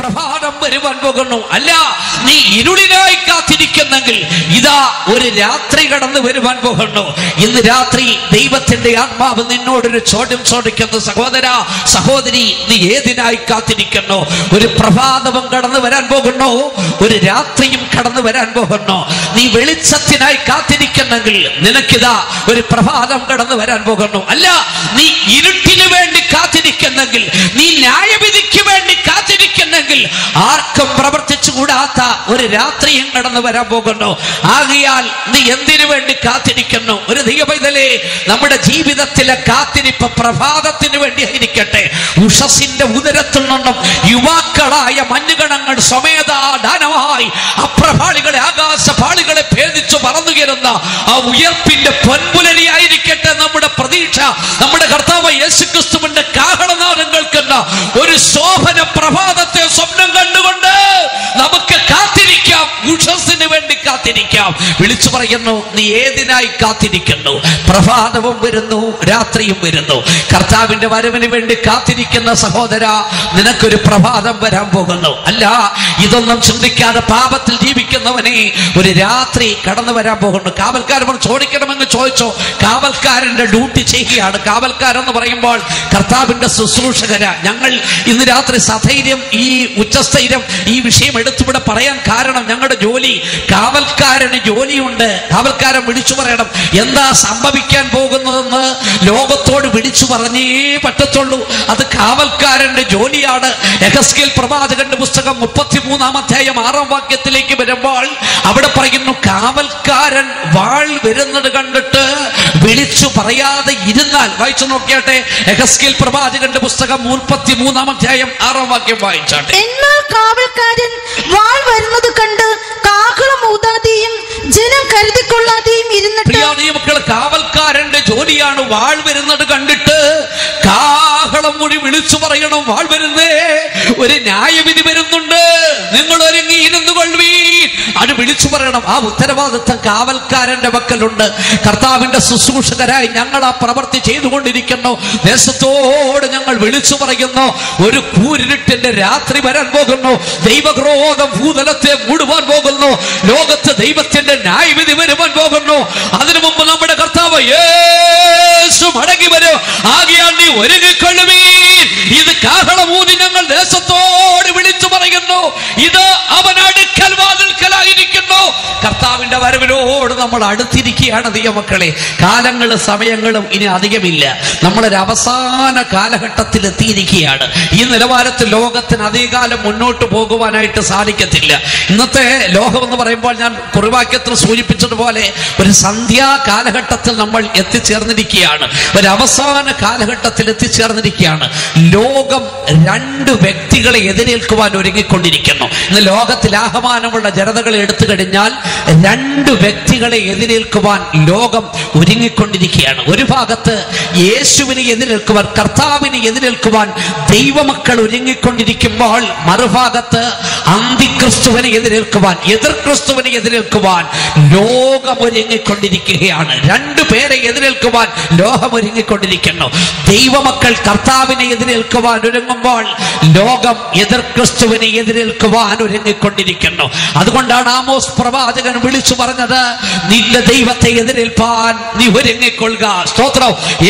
പ്രഭാതം വരുവാൻ പോകുന്നു അല്ല നീ ഇരുളിനായി കാത്തിരിക്കുന്നെങ്കിൽ ഇതാ ഒരു രാത്രി കടന്നു വരുവാൻ പോകുന്നു ഇന്ന് രാത്രി ദൈവത്തിന്റെ ആത്മാവ് നിന്നോടൊരു ചോദ്യം ചോദിക്കുന്നു സഹോദര സഹോദരി നീ ഏതിനായി കാത്തിരിക്കുന്നു ഒരു പ്രഭാതവും കടന്നു വരാൻ പോകുന്നു ഒരു രാത്രിയും കടന്നു വരാൻ പോകുന്നു നീ വെളിച്ചത്തിനായി കാത്തിരിക്കുന്നെങ്കിൽ നിനക്കിതാ ഒരു പ്രഭാതം കടന്നു വരാൻ പോകുന്നു അല്ല നീ ഇരുട്ടിന് വേണ്ടി കാത്തിരിക്കുന്നെങ്കിൽ നീ ന്യായവിധിക്ക് വേണ്ടി കാത്തിരിക്കുന്നെങ്കിൽ ആർക്കും പ്രവർത്തിച്ചു കൂടാത്ത ഒരു രാത്രിയും കടന്നു വരാൻ പോകുന്നു ആകയാൽ നീ എന്തിനു വേണ്ടി കാത്തിരിക്കുന്നു ഒരു ദൈവപൈതലേ നമ്മുടെ ജീവിതത്തിലെ കാത്തിരിപ്പ് പ്രഭാതത്തിന് വേണ്ടി ആയിരിക്കട്ടെ ഉഷസിന്റെ ഉദരത്തിൽ നിന്നും യുവാക്കളായ മഞ്ഞുകണങ്ങൾ സ്വമേധാദാനമായി അപ്രഭാളികളെ ആകാശപാളികളെ ഭേദിച്ചു പറന്നുയരുന്ന ആ ഉയർപ്പിന്റെ പൊൻപുലരിയായിരിക്കട്ടെ നമ്മുടെ പ്രതീക്ഷ നമ്മുടെ കർത്താവ് യേശുക്രിസ്തുവിന്റെ കാഹളനാദം കേൾക്കുന്ന ഒരു ശോഭന പ്രഭാതത്തെ സ്വപ്നം കണ്ടുകൊണ്ട് നമുക്ക് കാത്തിരിക്കാം ഉഷസ്സിന് വേണ്ടി കാത്തിരിക്കാം വിളിച്ചു പറയുന്നു നീ ഏതിനായി കാത്തിരിക്കുന്നു പ്രഭാതവും വരുന്നു രാത്രിയും വരുന്നു കർത്താവിന്റെ വരവിന് വേണ്ടി കാത്തിരിക്കുന്ന സഹോദര നിനക്കൊരു പ്രഭാതം വരാൻ പോകുന്നു അല്ല ഇതൊന്നും ചിന്തിക്കാതെ പാപത്തിൽ ജീവിക്കുന്നവനെ ഒരു രാത്രി കടന്നു വരാൻ പോകുന്നു കാവൽക്കാരൻ ചോദിക്കണമെന്ന് ചോദിച്ചോ കാവൽക്കാരന്റെ ഡ്യൂട്ടി ചെയ്യുകയാണ് കാവൽക്കാരെന്ന് പറയുമ്പോൾ കർത്താവിന്റെ ശുശ്രൂഷകര ഞങ്ങൾ ഇന്ന് രാത്രി സധൈര്യം ഈ ഉച്ചസ്ഥൈര്യം ഈ വിഷയം എടുത്തുവിടെ പറയാൻ കാരണം ഞങ്ങളുടെ ജോലി കാവൽക്കാരന് ജോലിയുണ്ട് കാവൽക്കാരൻ വിളിച്ചു പറയണം എന്താ സംഭവിക്കാൻ പോകുന്നതെന്ന് ലോകത്തോട് വിളിച്ചു പറഞ്ഞേ പറ്റത്തുള്ളൂ അത് കാവൽക്കാരന്റെ ജോലിയാണ് എഹസ്കേൽ പ്രവാചകന്റെ പുസ്തകം മുപ്പത്തിമൂന്നാം അധ്യായം ആറാം വാക്യത്തിലേക്ക് വരുമ്പോൾ അവിടെ പറയുന്നു കാവൽക്കാരൻ വാൾ വരുന്നത് കണ്ടിട്ട് വിളിച്ചു പറയാതെ ഇരുന്നാൽ വായിച്ചു നോക്കിയാട്ടെ എഹസ്കേൽ പ്രവാചകന്റെ പുസ്തകം മുപ്പത്തി മൂന്നാം അധ്യായം ആറാം വാക്യം വായിച്ചാട്ടെ എന്നാൽ കാവൽക്കാരൻ വാൾ വരുന്നത് കണ്ട് കാഹളം ഊതാതെയും ജനം കരുതിക്കൊള്ളാതെയും ഇരുന്നിട്ട് പ്രിയ നിയമക്കൾ കാവൽക്കാരന്റെ ജോലിയാണ് വാൾ വരുന്നത് കണ്ടിട്ട് കാഹളം മൊഴി വിളിച്ചു പറയണം വാൾ വരുന്നേ ഒരു ന്യായവിധി വരുന്നുണ്ട് നിങ്ങൾ ഒരുങ്ങി ഇരുന്നു കൊള്ളുവീൻ അത് വിളിച്ചു പറയണം ആ ഉത്തരവാദിത്തം കാവൽക്കാരന്റെ പക്കലുണ്ട് കർത്താവിന്റെ ശുശ്രൂഷകരായി ഞങ്ങൾ ആ പ്രവൃത്തി ചെയ്തുകൊണ്ടിരിക്കുന്നു ദേശത്തോട് ഞങ്ങൾ വിളിച്ചു പറയുന്നു ഒരു കൂരിരുട്ടിന്റെ രാത്രി വരാൻ പോകുന്നു ദൈവക്രോധം ഭൂതലത്തെ മൂടുവാൻ പോകുന്നു ലോകത്ത് ദൈവത്തിന്റെ ന്യായവിധി വരുവാൻ പോകുന്നു അതിനു മുമ്പ് നമ്മുടെ കർത്താവ് യേശു മടങ്ങി വരും ആകിയാൽ നീ ഒരുങ്ങിക്കൊള്ളുവീൻ ഇത് കാഹളമൂതി ഞങ്ങൾ ദേശത്തോട് വിളിച്ചു പറയുന്നു ഇത് അവൻ അടുക്കൽ വാതിൽക്കലായിരിക്കുന്നു കർത്താവിന്റെ വരവിനോട് നമ്മൾ അടുത്തിരിക്കുകയാണ് ദൈവമക്കളെ കാലങ്ങളും സമയങ്ങളും ഇനി അധികമില്ല നമ്മളൊരു അവസാന കാലഘട്ടത്തിൽ എത്തിയിരിക്കുകയാണ് ഈ നിലവാരത്തിൽ ലോകത്തിന് അധികകാലം മുന്നോട്ട് പോകുവാനായിട്ട് സാധിക്കത്തില്ല ഇന്നത്തെ ലോകം എന്ന് പറയുമ്പോൾ ഞാൻ കുറിവാക്യത്തിൽ സൂചിപ്പിച്ചതുപോലെ ഒരു സന്ധ്യാ കാലഘട്ടത്തിൽ നമ്മൾ എത്തിച്ചേർന്നിരിക്കുകയാണ് ഒരു അവസാന കാലഘട്ടത്തിൽ എത്തിച്ചേർന്നിരിക്കുകയാണ് ലോകം രണ്ട് വ്യക്തികളെ എതിരേൽക്കുവാൻ ഒരുങ്ങിക്കൊണ്ടിരിക്കുന്നു ഇന്ന് ലോകത്തിൽ ആഹ്വാനമുള്ള ജനതകളെ എടുത്തു കഴിഞ്ഞാൽ രണ്ട് വ്യക്തികളെ എതിരേൽക്കുവാൻ ലോകം ഒരുങ്ങിക്കൊണ്ടിരിക്കുകയാണ് ഒരു ഭാഗത്ത് യേശുവിനെ എതിരേൽക്കുവാൻ കർത്താവിനെ എതിരേൽക്കുവാൻ ദൈവമക്കൾ ഒരുങ്ങിക്കൊണ്ടിരിക്കുമ്പോൾ മറുഭാഗത്ത് അന്തിക്രിസ്തുവിനെ എതിരേൽക്കുവാൻ എതിർ ക്രിസ്തുവിനെ എതിരേൽക്കുവാൻ ലോകം ഒരുങ്ങിക്കൊണ്ടിരിക്കുകയാണ് രണ്ടു പേരെ എതിരേൽക്കുവാൻ ലോകം ഒരുങ്ങിക്കൊണ്ടിരിക്കുന്നു ദൈവമക്കൾ കർത്താവിനെ എതിരേൽക്കുവാൻ ഒരുങ്ങുമ്പോൾ ലോകം എതിർ ക്രിസ്തുവിനെ എതിരേൽക്കുവാൻ ഒരുങ്ങിക്കൊണ്ടിരിക്കുന്നു അതുകൊണ്ടാണ് ആമോസ് പ്രവാചകൻ വിളിച്ചു പറഞ്ഞത് നിന്റെ ദൈവത്തെ എതിരേൽപ്പാൻ നീ ഒരുങ്ങിക്കൊള്ളുക സ്തോത്രം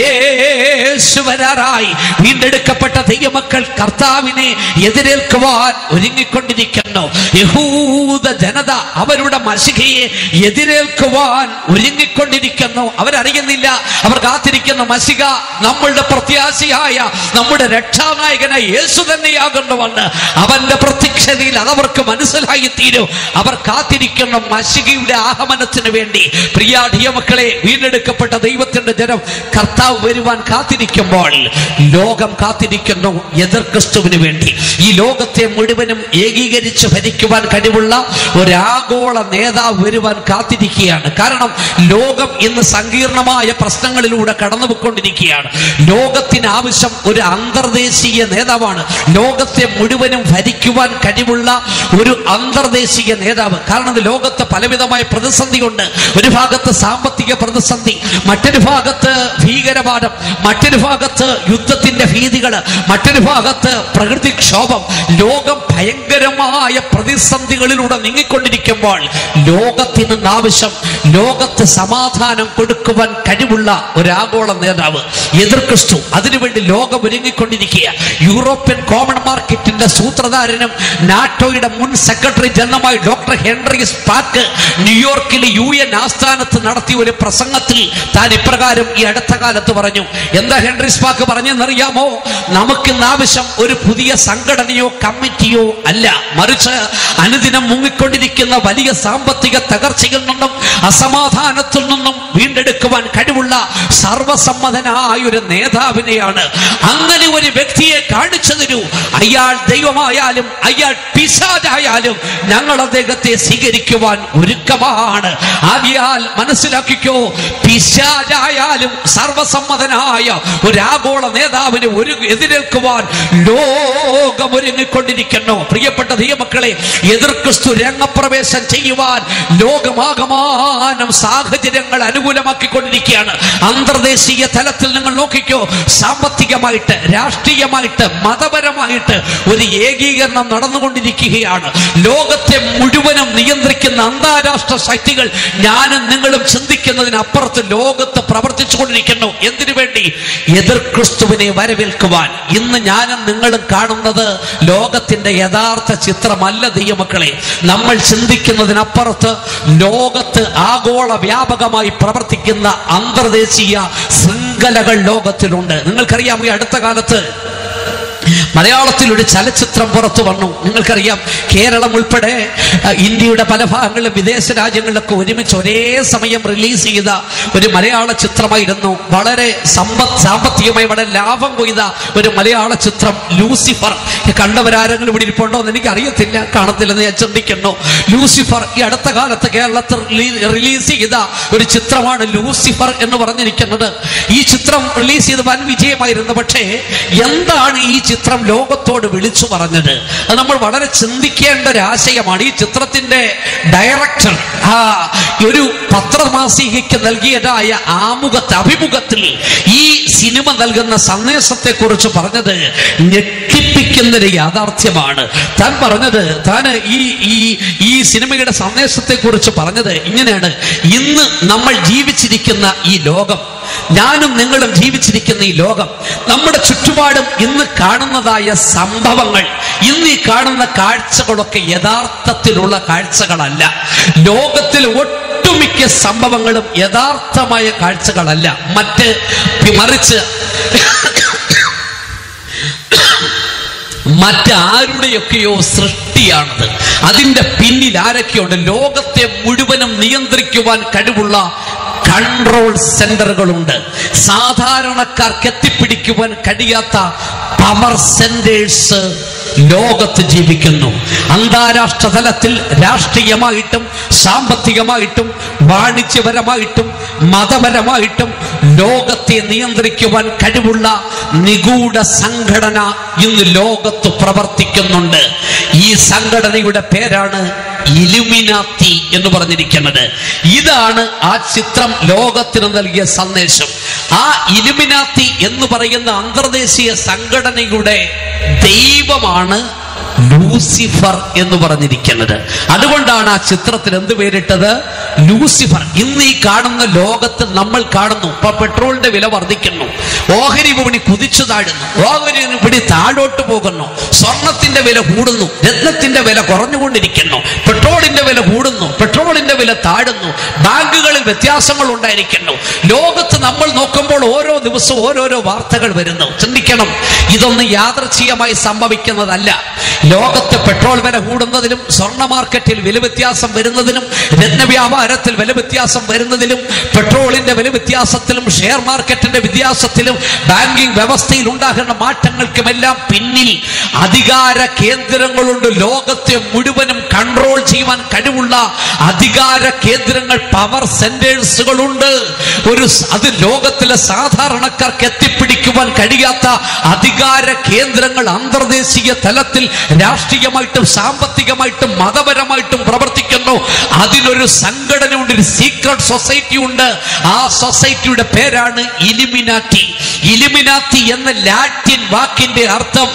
യേശു വരാറായി വീണ്ടെടുക്കപ്പെട്ട ദൈവമക്കൾ കർത്താവിനെ എതിരേൽക്കുവാൻ ഒരുങ്ങിക്കൊണ്ടിരിക്കുന്നു യഹൂദ ജനത അവരുടെ മഷികയെ എതിരേൽക്കുവാൻ ഒരുങ്ങിക്കൊണ്ടിരിക്കുന്നു അവരറിയുന്നില്ല അവർ കാത്തിരിക്കുന്ന മഷിക നമ്മളുടെ പ്രത്യാശയായ നമ്മുടെ രക്ഷാനായകനായ യേശു തന്നെയാകുന്നുവെന്ന് അവന്റെ പ്രത്യക്ഷതയിൽ അതവർക്ക് മനസ്സിലായി തീരും അവർ കാത്തിരിക്കുന്ന മഷികയുടെ ആഹമനത്തിന് വേണ്ടി പ്രിയാഠിയ മക്കളെ വീണ്ടെടുക്കപ്പെട്ട ദൈവത്തിന്റെ ജനം കർത്താവ് വരുവാൻ കാത്തിരിക്കുമ്പോൾ ലോകം കാത്തിരിക്കുന്നു എതിർ ക്രിസ്തുവിന് വേണ്ടി ഈ ലോകത്തെ മുഴുവനും ഏകീകരിച്ച് ഭരിക്കുവാൻ കഴിവുള്ള ഒരാഗോള നേതാവ് വരുവാൻ കാത്തിരിക്കുകയാണ് കാരണം ലോകം ഇന്ന് സങ്കീർണമായ പ്രശ്നങ്ങളിലൂടെ കടന്നുപോയിക്കൊണ്ടിരിക്കുകയാണ് ലോകത്തിന് ആവശ്യം ഒരു അന്തർദേശീയ നേതാവാണ് ലോകത്തെ മുഴുവനും ഭരിക്കുവാൻ കഴിവുള്ള ഒരു അന്തർദേശീയ നേതാവ് കാരണം ഇത് ലോകത്ത് പലവിധമായ പ്രതിസന്ധിയുണ്ട് ഒരു ഭാഗത്ത് സാമ്പത്തിക പ്രതിസന്ധി മറ്റൊരു ഭാഗത്ത് ഭീകരവാദം മറ്റൊരു ഭാഗത്ത് യുദ്ധത്തിന്റെ ഭീതികൾ മറ്റൊരു ഭാഗത്ത് പ്രകൃതിക്ഷോഭം ലോകം ഭയങ്കരമായ പ്രതിസന്ധികളിലൂടെ നീങ്ങിക്കൊണ്ടിരിക്കുമ്പോൾ ലോകത്തിന് ആവശ്യം ലോകത്ത് സമാധാനം കൊടുക്കുവാൻ കഴിവുള്ള ഒരാഗോള നേതാവ് എതിർ ക്രിസ്തു അതിനുവേണ്ടി ലോകം ഒരുങ്ങിക്കൊണ്ടിരിക്കുക യൂറോപ്യൻ കോമൺ മാർക്കറ്റിന്റെ സൂത്രധാരനും നാറ്റോയുടെ മുൻ സെക്രട്ടറി ജനറലുമായി ഡോക്ടർ ഹെൻറി സ്പാക്ക് ന്യൂയോർക്കിലെ യു എൻ ആസ്ഥാനത്ത് നടത്തിയ ഒരു പ്രസംഗത്തിൽ താൻ ഇപ്രകാരം ഈ അടുത്ത കാലത്ത് പറഞ്ഞു എന്താ ഹെൻറി സ്പാക്ക് പറഞ്ഞെന്നറിയാമോ നമുക്കിന്ന് ആവശ്യം ഒരു പുതിയ സംഘടനയോ കമ്മിറ്റിയോ അല്ല മറിച്ച് അനുദിനം മുങ്ങിക്കൊണ്ടിരിക്കുന്ന വലിയ സാമ്പത്തിക തകർച്ചയിൽ നിന്നും അസമാധാനത്തിൽ നിന്നും വീണ്ടെടുക്കുവാൻ കഴിവുള്ള സർവസമ്മതനായ ഒരു നേതാവിനെയാണ് അങ്ങനെ ഒരു വ്യക്തിയെ കാണിച്ചു തരൂ അയാൾ ദൈവമായാലും അയാൾ പിശാചായാലും ഞങ്ങൾ അദ്ദേഹത്തെ സ്വീകരിക്കുവാൻ ഒരുക്കമാണ് ആകിയാൽ മനസ്സിലാക്കിക്കോ പിശാചായാലും സർവസമ്മതനായ ഒരു ആഗോള നേതാവിനെ ഒരു എതിരേൽക്കുവാൻ ലോകം ഒരുങ്ങിക്കൊണ്ടിരിക്കുന്നു പ്രിയപ്പെട്ട ദൈവമക്കളെ എതിർ ക്രിസ്തു രംഗപ്രവേശം ചെയ്യുവാൻ ലോകമാകമാനം സാഹചര്യങ്ങൾ അനുകൂലമാക്കിക്കൊണ്ടിരിക്കുകയാണ് അന്തർദേശീയ തലത്തിൽ നിങ്ങൾ നോക്കിക്കോ സാമ്പത്തികമായിട്ട് രാഷ്ട്രീയമായിട്ട് മതപരമായിട്ട് ഒരു ഏകീകരണം നടന്നുകൊണ്ടിരിക്കുകയാണ് ലോകത്തെ മുഴുവനും നിയന്ത്രിക്കുന്ന അന്താരാഷ്ട്ര ശക്തികൾ ഞാനും നിങ്ങളും ചിന്തിക്കുന്നതിനപ്പുറത്ത് ലോകത്ത് പ്രവർത്തിച്ചു കൊണ്ടിരിക്കുന്നു എന്തിനു വേണ്ടി എതിർ ക്രിസ്തുവിനെ വരവേൽക്കുവാൻ ഇന്ന് ഞാനും നിങ്ങളും കാണുന്നത് ലോകത്തിന്റെ യഥാർത്ഥ ചിത്രമല്ല ദൈവമക്കളെ നമ്മൾ ചിന്തിക്കുന്നതിനപ്പുറത്ത് ലോകത്ത് ആഗോള വ്യാപകമായി പ്രവർത്തിക്കുന്ന അന്തർദേശീയ ശൃംഖലകൾ ലോകത്തിലുണ്ട് നിങ്ങൾക്കറിയാം ഈ അടുത്ത കാലത്ത് മലയാളത്തിൽ ഒരു ചലച്ചിത്രം പുറത്തു വന്നു നിങ്ങൾക്കറിയാം കേരളം ഉൾപ്പെടെ അഹ്, ഇന്ത്യയുടെ പല ഭാഗങ്ങളിലും വിദേശ രാജ്യങ്ങളിലൊക്കെ ഒരുമിച്ച് ഒരേ സമയം റിലീസ് ചെയ്ത ഒരു മലയാള ചിത്രമായിരുന്നു വളരെ സമ്പത്ത് സാമ്പത്തികമായി വളരെ ലാഭം കൊയ്ത ഒരു മലയാള ചിത്രം ലൂസിഫർ കണ്ടവരാരെങ്കിലും ഇവിടെ ഇരിപ്പുണ്ടോ എന്ന് എനിക്ക് അറിയത്തില്ല കാണത്തില്ലെന്ന് ഞാൻ ചിന്തിക്കുന്നു ലൂസിഫർ ഈ അടുത്ത കാലത്ത് കേരളത്തിൽ റിലീ- റിലീസ് ചെയ്ത ഒരു ചിത്രമാണ് ലൂസിഫർ എന്ന് പറഞ്ഞിരിക്കുന്നത് ഈ ചിത്രം റിലീസ് ചെയ്ത് വൻ വിജയമായിരുന്നു പക്ഷേ എന്താണ് ഈ ചിത്രം ലോകത്തോട് വിളിച്ചു പറഞ്ഞത് അത് നമ്മൾ വളരെ ചിന്തിക്കേണ്ട ഒരു ആശയമാണ് ഈ ചിത്രത്തിന്റെ ഡയറക്ടർ ആ ഒരു പത്രമാസികയ്ക്ക് നൽകിയതായ ആമുഖത്ത് അഭിമുഖത്തിൽ ഈ സിനിമ നൽകുന്ന സന്ദേശത്തെ കുറിച്ച് പറഞ്ഞത് ഞെട്ടിപ്പിക്കുന്ന ഒരു യാഥാർത്ഥ്യമാണ് താൻ പറഞ്ഞത് താൻ ഈ ഈ ഈ സിനിമയുടെ സന്ദേശത്തെ കുറിച്ച് പറഞ്ഞത് ഇങ്ങനെയാണ് ഇന്ന് നമ്മൾ ജീവിച്ചിരിക്കുന്ന ഈ ലോകം ഞാനും നിങ്ങളും ജീവിച്ചിരിക്കുന്ന ഈ ലോകം നമ്മുടെ ചുറ്റുപാടും ഇന്ന് കാണുന്നതായ സംഭവങ്ങൾ ഇന്ന് ഈ കാണുന്ന കാഴ്ചകളൊക്കെ യഥാർത്ഥത്തിലുള്ള കാഴ്ചകളല്ല ലോകത്തിൽ ഒട്ടുമിക്ക സംഭവങ്ങളും യഥാർത്ഥമായ കാഴ്ചകളല്ല മറ്റ് മറിച്ച് മറ്റാരുടെയൊക്കെയോ സൃഷ്ടിയാണത് അതിന്റെ പിന്നിൽ ആരൊക്കെയുണ്ട് ലോകത്തെ മുഴുവനും നിയന്ത്രിക്കുവാൻ കഴിവുള്ള കൺട്രോൾ സെന്ററുകളുണ്ട് സാധാരണക്കാർക്ക് എത്തിപ്പിടിക്കുവാൻ കഴിയാത്ത പവർ സെന്റേഴ്സ് ലോകത്ത് ജീവിക്കുന്നു അന്താരാഷ്ട്ര തലത്തിൽ രാഷ്ട്രീയമായിട്ടും സാമ്പത്തികമായിട്ടും വാണിജ്യപരമായിട്ടും മതപരമായിട്ടും ലോകത്തെ നിയന്ത്രിക്കുവാൻ കഴിവുള്ള നിഗൂഢ സംഘടന ഇന്ന് ലോകത്ത് പ്രവർത്തിക്കുന്നുണ്ട് ഈ സംഘടനയുടെ പേരാണ് ഇലുമിനാത്തി എന്ന് പറഞ്ഞിരിക്കുന്നത് ഇതാണ് ആ ചിത്രം ലോകത്തിന് നൽകിയ സന്ദേശം ആ ഇലുമിനാത്തി എന്ന് പറയുന്ന അന്തർദേശീയ സംഘടനയുടെ ദൈവമാണ് ലൂസിഫർ എന്ന് പറഞ്ഞിരിക്കുന്നത് അതുകൊണ്ടാണ് ആ ചിത്രത്തിൽ എന്ത് പേരിട്ടത് ലൂസിഫർ ഇന്ന് ഈ കാണുന്ന ലോകത്ത് നമ്മൾ കാണുന്നു ഇപ്പൊ പെട്രോളിന്റെ വില വർദ്ധിക്കുന്നു ഓഹരി വിപണി കുതിച്ചു താഴുന്നു ഓഹരി വിപണി താഴോട്ട് പോകുന്നു സ്വർണത്തിന്റെ വില കൂടുന്നു രത്നത്തിന്റെ വില കുറഞ്ഞുകൊണ്ടിരിക്കുന്നു പെട്രോളിന്റെ വില കൂടുന്നു പെട്രോളിന്റെ വില താഴുന്നു ബാങ്കുകളിൽ വ്യത്യാസങ്ങൾ ഉണ്ടായിരിക്കുന്നു ലോകത്ത് നമ്മൾ നോക്കുമ്പോൾ ഓരോ ദിവസവും ഓരോരോ വാർത്തകൾ വരുന്നു ചിന്തിക്കണം ഇതൊന്നും യാദർച്ഛികമായി സംഭവിക്കുന്നതല്ല ലോകത്ത് പെട്രോൾ വില കൂടുന്നതിലും സ്വർണ്ണ മാർക്കറ്റിൽ വില വ്യത്യാസം വരുന്നതിനും രത്നവ്യാപാരത്തിൽ വില വ്യത്യാസം വരുന്നതിലും പെട്രോളിന്റെ വില വ്യത്യാസത്തിലും ഷെയർ മാർക്കറ്റിന്റെ വ്യത്യാസത്തിലും ബാങ്കിംഗ് വ്യവസ്ഥയിൽ ഉണ്ടാകുന്ന മാറ്റങ്ങൾക്കുമെല്ലാം പിന്നിൽ അധികാര കേന്ദ്രങ്ങളുണ്ട് ലോകത്തെ മുഴുവനും കൺട്രോൾ ചെയ്യുവാൻ കഴിവുള്ള അധികാര കേന്ദ്രങ്ങൾ പവർ സെന്റേഴ്സുകളുണ്ട് ഒരു സ- അത് ലോകത്തിലെ സാധാരണക്കാർക്ക് എത്തിപ്പിടിക്കുവാൻ കഴിയാത്ത അധികാര കേന്ദ്രങ്ങൾ അന്തർദേശീയ തലത്തിൽ രാഷ്ട്രീയമായിട്ടും സാമ്പത്തികമായിട്ടും മതപരമായിട്ടും പ്രവർത്തിക്കുന്നു അതിനൊരു സംഘടന ഉണ്ട് ഒരു സീക്രട്ട് സൊസൈറ്റി ഉണ്ട് ആ സൊസൈറ്റിയുടെ പേരാണ് ഇലിമിനാറ്റി ഇലിമിനാത്തി എന്ന ലാറ്റിൻ വാക്കിന്റെ അർത്ഥം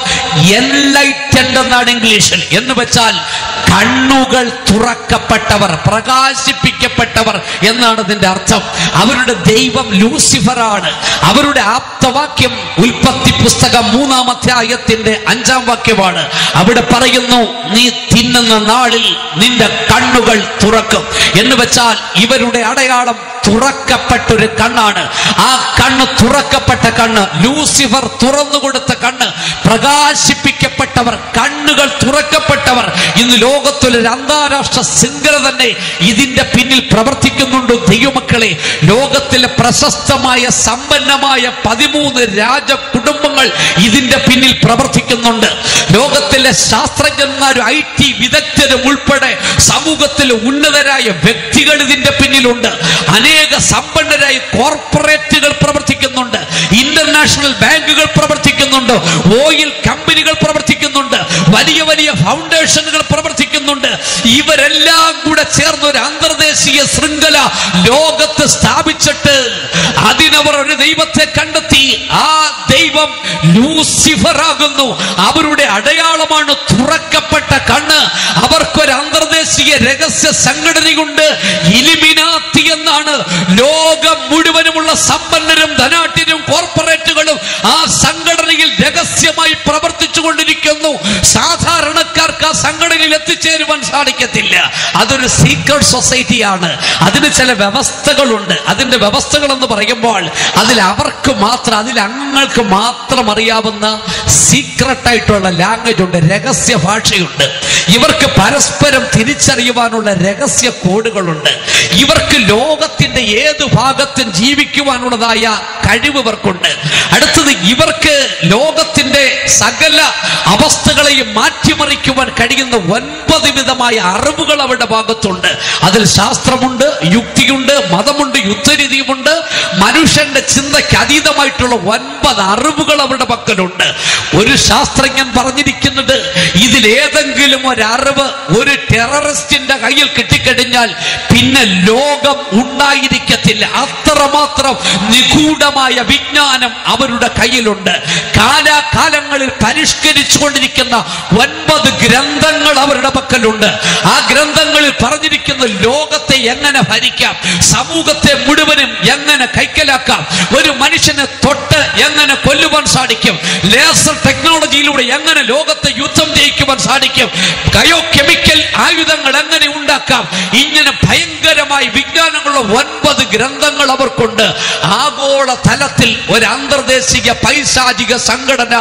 എൻലൈറ്റൻഡ് എന്നാണ് ഇംഗ്ലീഷിൽ എന്ന് വെച്ചാൽ കണ്ണുകൾ തുറക്കപ്പെട്ടവർ പ്രകാശിപ്പിക്കപ്പെട്ടവർ എന്നാണ് ഇതിന്റെ അർത്ഥം അവരുടെ ദൈവം ലൂസിഫർ ആണ് അവരുടെ ആപ്തവാക്യം ഉൽപ്പത്തി പുസ്തകം മൂന്നാം അധ്യായത്തിന്റെ അഞ്ചാം വാക്യമാണ് അവിടെ പറയുന്നു നീ തിന്നുന്ന നാളിൽ നിന്റെ കണ്ണുകൾ തുറക്കും എന്ന് വെച്ചാൽ ഇവരുടെ അടയാളം തുറക്കപ്പെട്ടൊരു കണ്ണാണ് ആ കണ്ണ് തുറക്കപ്പെട്ട കണ്ണ് ലൂസിഫർ തുറന്നു കൊടുത്ത കണ്ണ് പ്രകാശിപ്പിക്കപ്പെട്ടവർ കണ്ണുകൾ തുറക്കപ്പെട്ടവർ ഇന്ന് ലോകത്തിലൊരു അന്താരാഷ്ട്ര ശൃംഖല തന്നെ ഇതിന്റെ പിന്നിൽ പ്രവർത്തിക്കുന്നുണ്ട് ദൈവമക്കളെ ലോകത്തിലെ പ്രശസ്തമായ സമ്പന്നമായ പതിമൂന്ന് രാജ കുടുംബങ്ങൾ ഇതിന്റെ പിന്നിൽ പ്രവർത്തിക്കുന്നുണ്ട് ലോകത്തിലെ ശാസ്ത്രജ്ഞന്മാരും ഐ ടി വിദഗ്ധരും ഉൾപ്പെടെ സമൂഹത്തിലെ ഉന്നതരായ വ്യക്തികൾ ഇതിന്റെ പിന്നിലുണ്ട് അനേക സമ്പന്നരായ കോർപ്പറേറ്റുകൾ പ്രവർത്തിക്കുന്നുണ്ട് ഇന്റർനാഷണൽ ബാങ്കുകൾ പ്രവർത്തിക്കുന്നുണ്ട് ഓയിൽ കമ്പനികൾ പ്രവർത്തിക്കുന്നുണ്ട് വലിയ വലിയ ഫൗണ്ടേഷനുകൾ പ്രവർത്തിക്കുന്നുണ്ട് ഇവരെല്ലാം കൂടെ ചേർന്ന് ഒരു അന്തർദേശീയ ശൃംഖല ലോകത്ത് സ്ഥാപിച്ചിട്ട് അതിനവർ ഒരു ദൈവത്തെ കണ്ടെത്തി ആ ദൈവം ലൂസിഫർ ആകുന്നു അവരുടെ അടയാളമാണ് തുറക്കപ്പെട്ട കണ്ണ് അവർക്കൊരു അന്തർദേശീയ രഹസ്യ സംഘടനയുണ്ട് ഇലിമിനാത്തി എന്നാണ് ലോകം മുഴുവനുമുള്ള സമ്പന്നരും ധനാട്ടിനും കോർപ്പറേറ്റുകളും ആ സംഘടനയിൽ രഹസ്യമായി പ്രവർത്തിച്ചു കൊണ്ടിരിക്കുന്നു സാധാരണക്കാർക്ക് ആ സംഘടനയിൽ എത്തിച്ചേരുവാൻ സാധിക്കത്തില്ല അതൊരു സീക്രട്ട് സൊസൈറ്റിയാണ് അതിന് ചില വ്യവസ്ഥകളുണ്ട് അതിന്റെ വ്യവസ്ഥകൾ എന്ന് പറയുമ്പോൾ അതിൽ അവർക്ക് മാത്രം അതിൽ അംഗങ്ങൾക്ക് മാത്രം അറിയാവുന്ന സീക്രട്ട് ആയിട്ടുള്ള ലാംഗ്വേജ് ഉണ്ട് രഹസ്യ ഭാഷയുണ്ട് ഇവർക്ക് പരസ്പരം തിരിച്ചറിയുവാനുള്ള രഹസ്യ കോഡുകളുണ്ട് ഇവർക്ക് ലോകത്തിന്റെ ഏത് ഭാഗത്തും ജീവിക്കുവാനുള്ളതായ കഴിവ് ഇവർക്കുണ്ട് അടുത്തത് ഇവർക്ക് ലോകത്തിന്റെ സകല അവസ്ഥകളെയും മാറ്റിമറിക്കുവാൻ കഴിയുന്ന ഒൻപത് വിധമായ അറിവുകൾ അവരുടെ ഭാഗത്തുണ്ട് അതിൽ ശാസ്ത്രമുണ്ട് യുക്തിയുണ്ട് മതമുണ്ട് യുദ്ധരീതിയുമുണ്ട് മനുഷ്യന്റെ ചിന്തയ്ക്ക് അതീതമായിട്ടുള്ള ഒൻപത് അറിവുകൾ അവരുടെ പക്കലുണ്ട് ഒരു ശാസ്ത്രജ്ഞൻ പറഞ്ഞിരിക്കുന്നത് ഇതിലേതെങ്കിലും ഒരു അറിവ് ഒരു ടെററിസ്റ്റിന്റെ കയ്യിൽ കിട്ടിക്കഴിഞ്ഞാൽ പിന്നെ ലോകം ഉണ്ടായിരിക്കത്തില്ല അത്രമാത്രം നിഗൂഢമായ വിജ്ഞാനം അവരുടെ കയ്യിലുണ്ട് കാലാകാലങ്ങളിൽ പരിഷ്കരിച്ചുകൊണ്ടിരിക്കുന്ന ഒൻപത് ഗ്രന്ഥങ്ങൾ അവരുടെ പക്കലുണ്ട് ആ ഗ്രന്ഥങ്ങളിൽ പറഞ്ഞിരിക്കുന്ന ലോകത്തെ എങ്ങനെ ഭരിക്കാം സമൂഹത്തെ മുഴുവനും എങ്ങനെ കൈക്കലാക്കാം ഒരു മനുഷ്യനെ തൊട്ട് എങ്ങനെ കൊല്ലുവാൻ സാധിക്കും ലേസർ ടെക്നോളജിയിലൂടെ എങ്ങനെ ലോകത്തെ യുദ്ധം ജയിക്കുവാൻ സാധിക്കും കയോ കെമിക്കൽ ആയുധങ്ങൾ എങ്ങനെ ഉണ്ടാക്കാം ഇങ്ങനെ ഭയങ്കരമായ വിജ്ഞാനങ്ങളുള്ള ഒൻപത് ഗ്രന്ഥങ്ങൾ അവർക്കുണ്ട് ആഗോള തലത്തിൽ ഒരു അന്തർദേശിക പൈശാചിക സംഘടന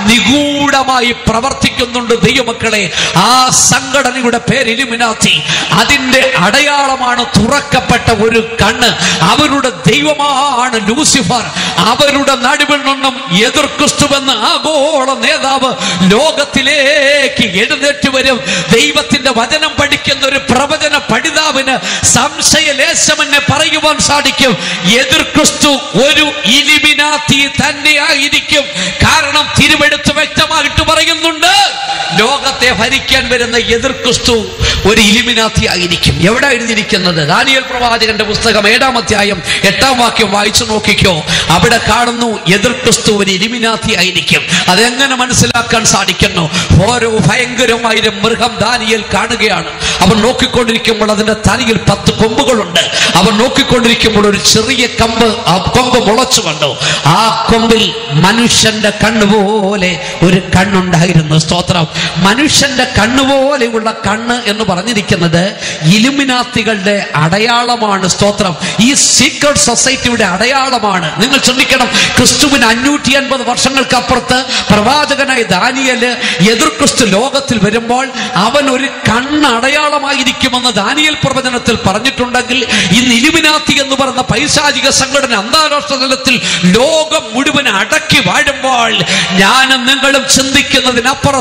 നിഗൂഢമായി പ്രവർത്തിക്കുന്നുണ്ട് ദൈവമക്കളെ ആ സംഘടനയുടെ പേര് ഇലുമിനാത്തി അതിന്റെ അടയാളമാണ് തുറക്കപ്പെട്ട ഒരു കണ്ണ് അവരുടെ ദൈവമാണ് ലൂസിഫർ അവരുടെ നടുവിൽ നിന്നും എതിർ ക്രിസ്തുവെന്ന് ആഗോള നേതാവ് ലോകത്തിലേക്ക് എഴുന്നേറ്റ് വരും ദൈവത്തിന്റെ വചനം പഠിക്കുന്ന ഒരു പ്രവചന പഠിതാവിന് സംശയലേശമെന്നെ പറയുവാൻ സാധിക്കും എതിർ ക്രിസ്തു ഒരു ഇലിമിനാത്തി തന്നെയായിരിക്കും കാരണം തിരുവെടുത്ത് വ്യക്തമായിട്ട് പറയുന്നുണ്ട് ലോകത്തെ ഭരിക്കാൻ വരുന്ന എതിർ ക്രിസ്തു ഒരു ഇലിമിനാത്തി ആയിരിക്കും എവിടെ എഴുതിയിരിക്കുന്നത് ദാനിയൽ പ്രവാചകന്റെ പുസ്തകം ഏഴാം അധ്യായം എട്ടാം വാക്യം വായിച്ചു നോക്കിക്കോ അവിടെ കാണുന്നു എതിർ ക്രിസ്തു ഒരു ഇലിമിനാത്തി ആയിരിക്കും അതെങ്ങനെ മനസ്സിലാക്കാൻ സാധിക്കുന്നു ഓരോ ഭയങ്കരമായ ഒരു മൃഗം ദാനിയൽ കാണുകയാണ് അവൻ നോക്കിക്കൊണ്ടിരിക്കുമ്പോൾ അതിന്റെ തലയിൽ പത്ത് കൊമ്പുകളുണ്ട് അവൻ നോക്കിക്കൊണ്ടിരിക്കുമ്പോൾ ഒരു ചെറിയ കമ്പ് ആ കൊമ്പ് മുളച്ചു കണ്ടു ആ കൊമ്പിൽ മനുഷ്യന്റെ കണ്ണുപോലെ ഒരു കണ്ണുണ്ടായിരുന്നു സ്തോത്രം മനുഷ്യന്റെ കണ്ണുപോലെയുള്ള കണ്ണ് എന്ന് പറഞ്ഞിരിക്കുന്നത് ഇലുമിനാത്തികളുടെ അടയാളമാണ് സ്തോത്രം ഈ സീക്രട്ട് സൊസൈറ്റിയുടെ അടയാളമാണ് നിങ്ങൾ ചിന്തിക്കണം ക്രിസ്തുവിന് അഞ്ഞൂറ്റി അൻപത് വർഷങ്ങൾക്കപ്പുറത്ത് പ്രവാചകനായ ദാനിയല് എതിർ ക്രിസ്തു ലോകത്തിൽ വരുമ്പോൾ അവൻ ഒരു കണ്ണ് അടയാളമായിരിക്കുമെന്ന് ദാനിയൽ പ്രവചനത്തിൽ പറഞ്ഞിട്ടുണ്ടെങ്കിൽ ഇന്ന് ഇലുമിനാത്തി എന്ന് പറയുന്ന പൈശാചിക സംഘടന അന്താരാഷ്ട്ര തലത്തിൽ ലോകം മുഴുവൻ അടക്കി വാഴുമ്പോൾ ഞാനും നിങ്ങളും ചിന്തിക്കുന്നതിനപ്പുറത്ത്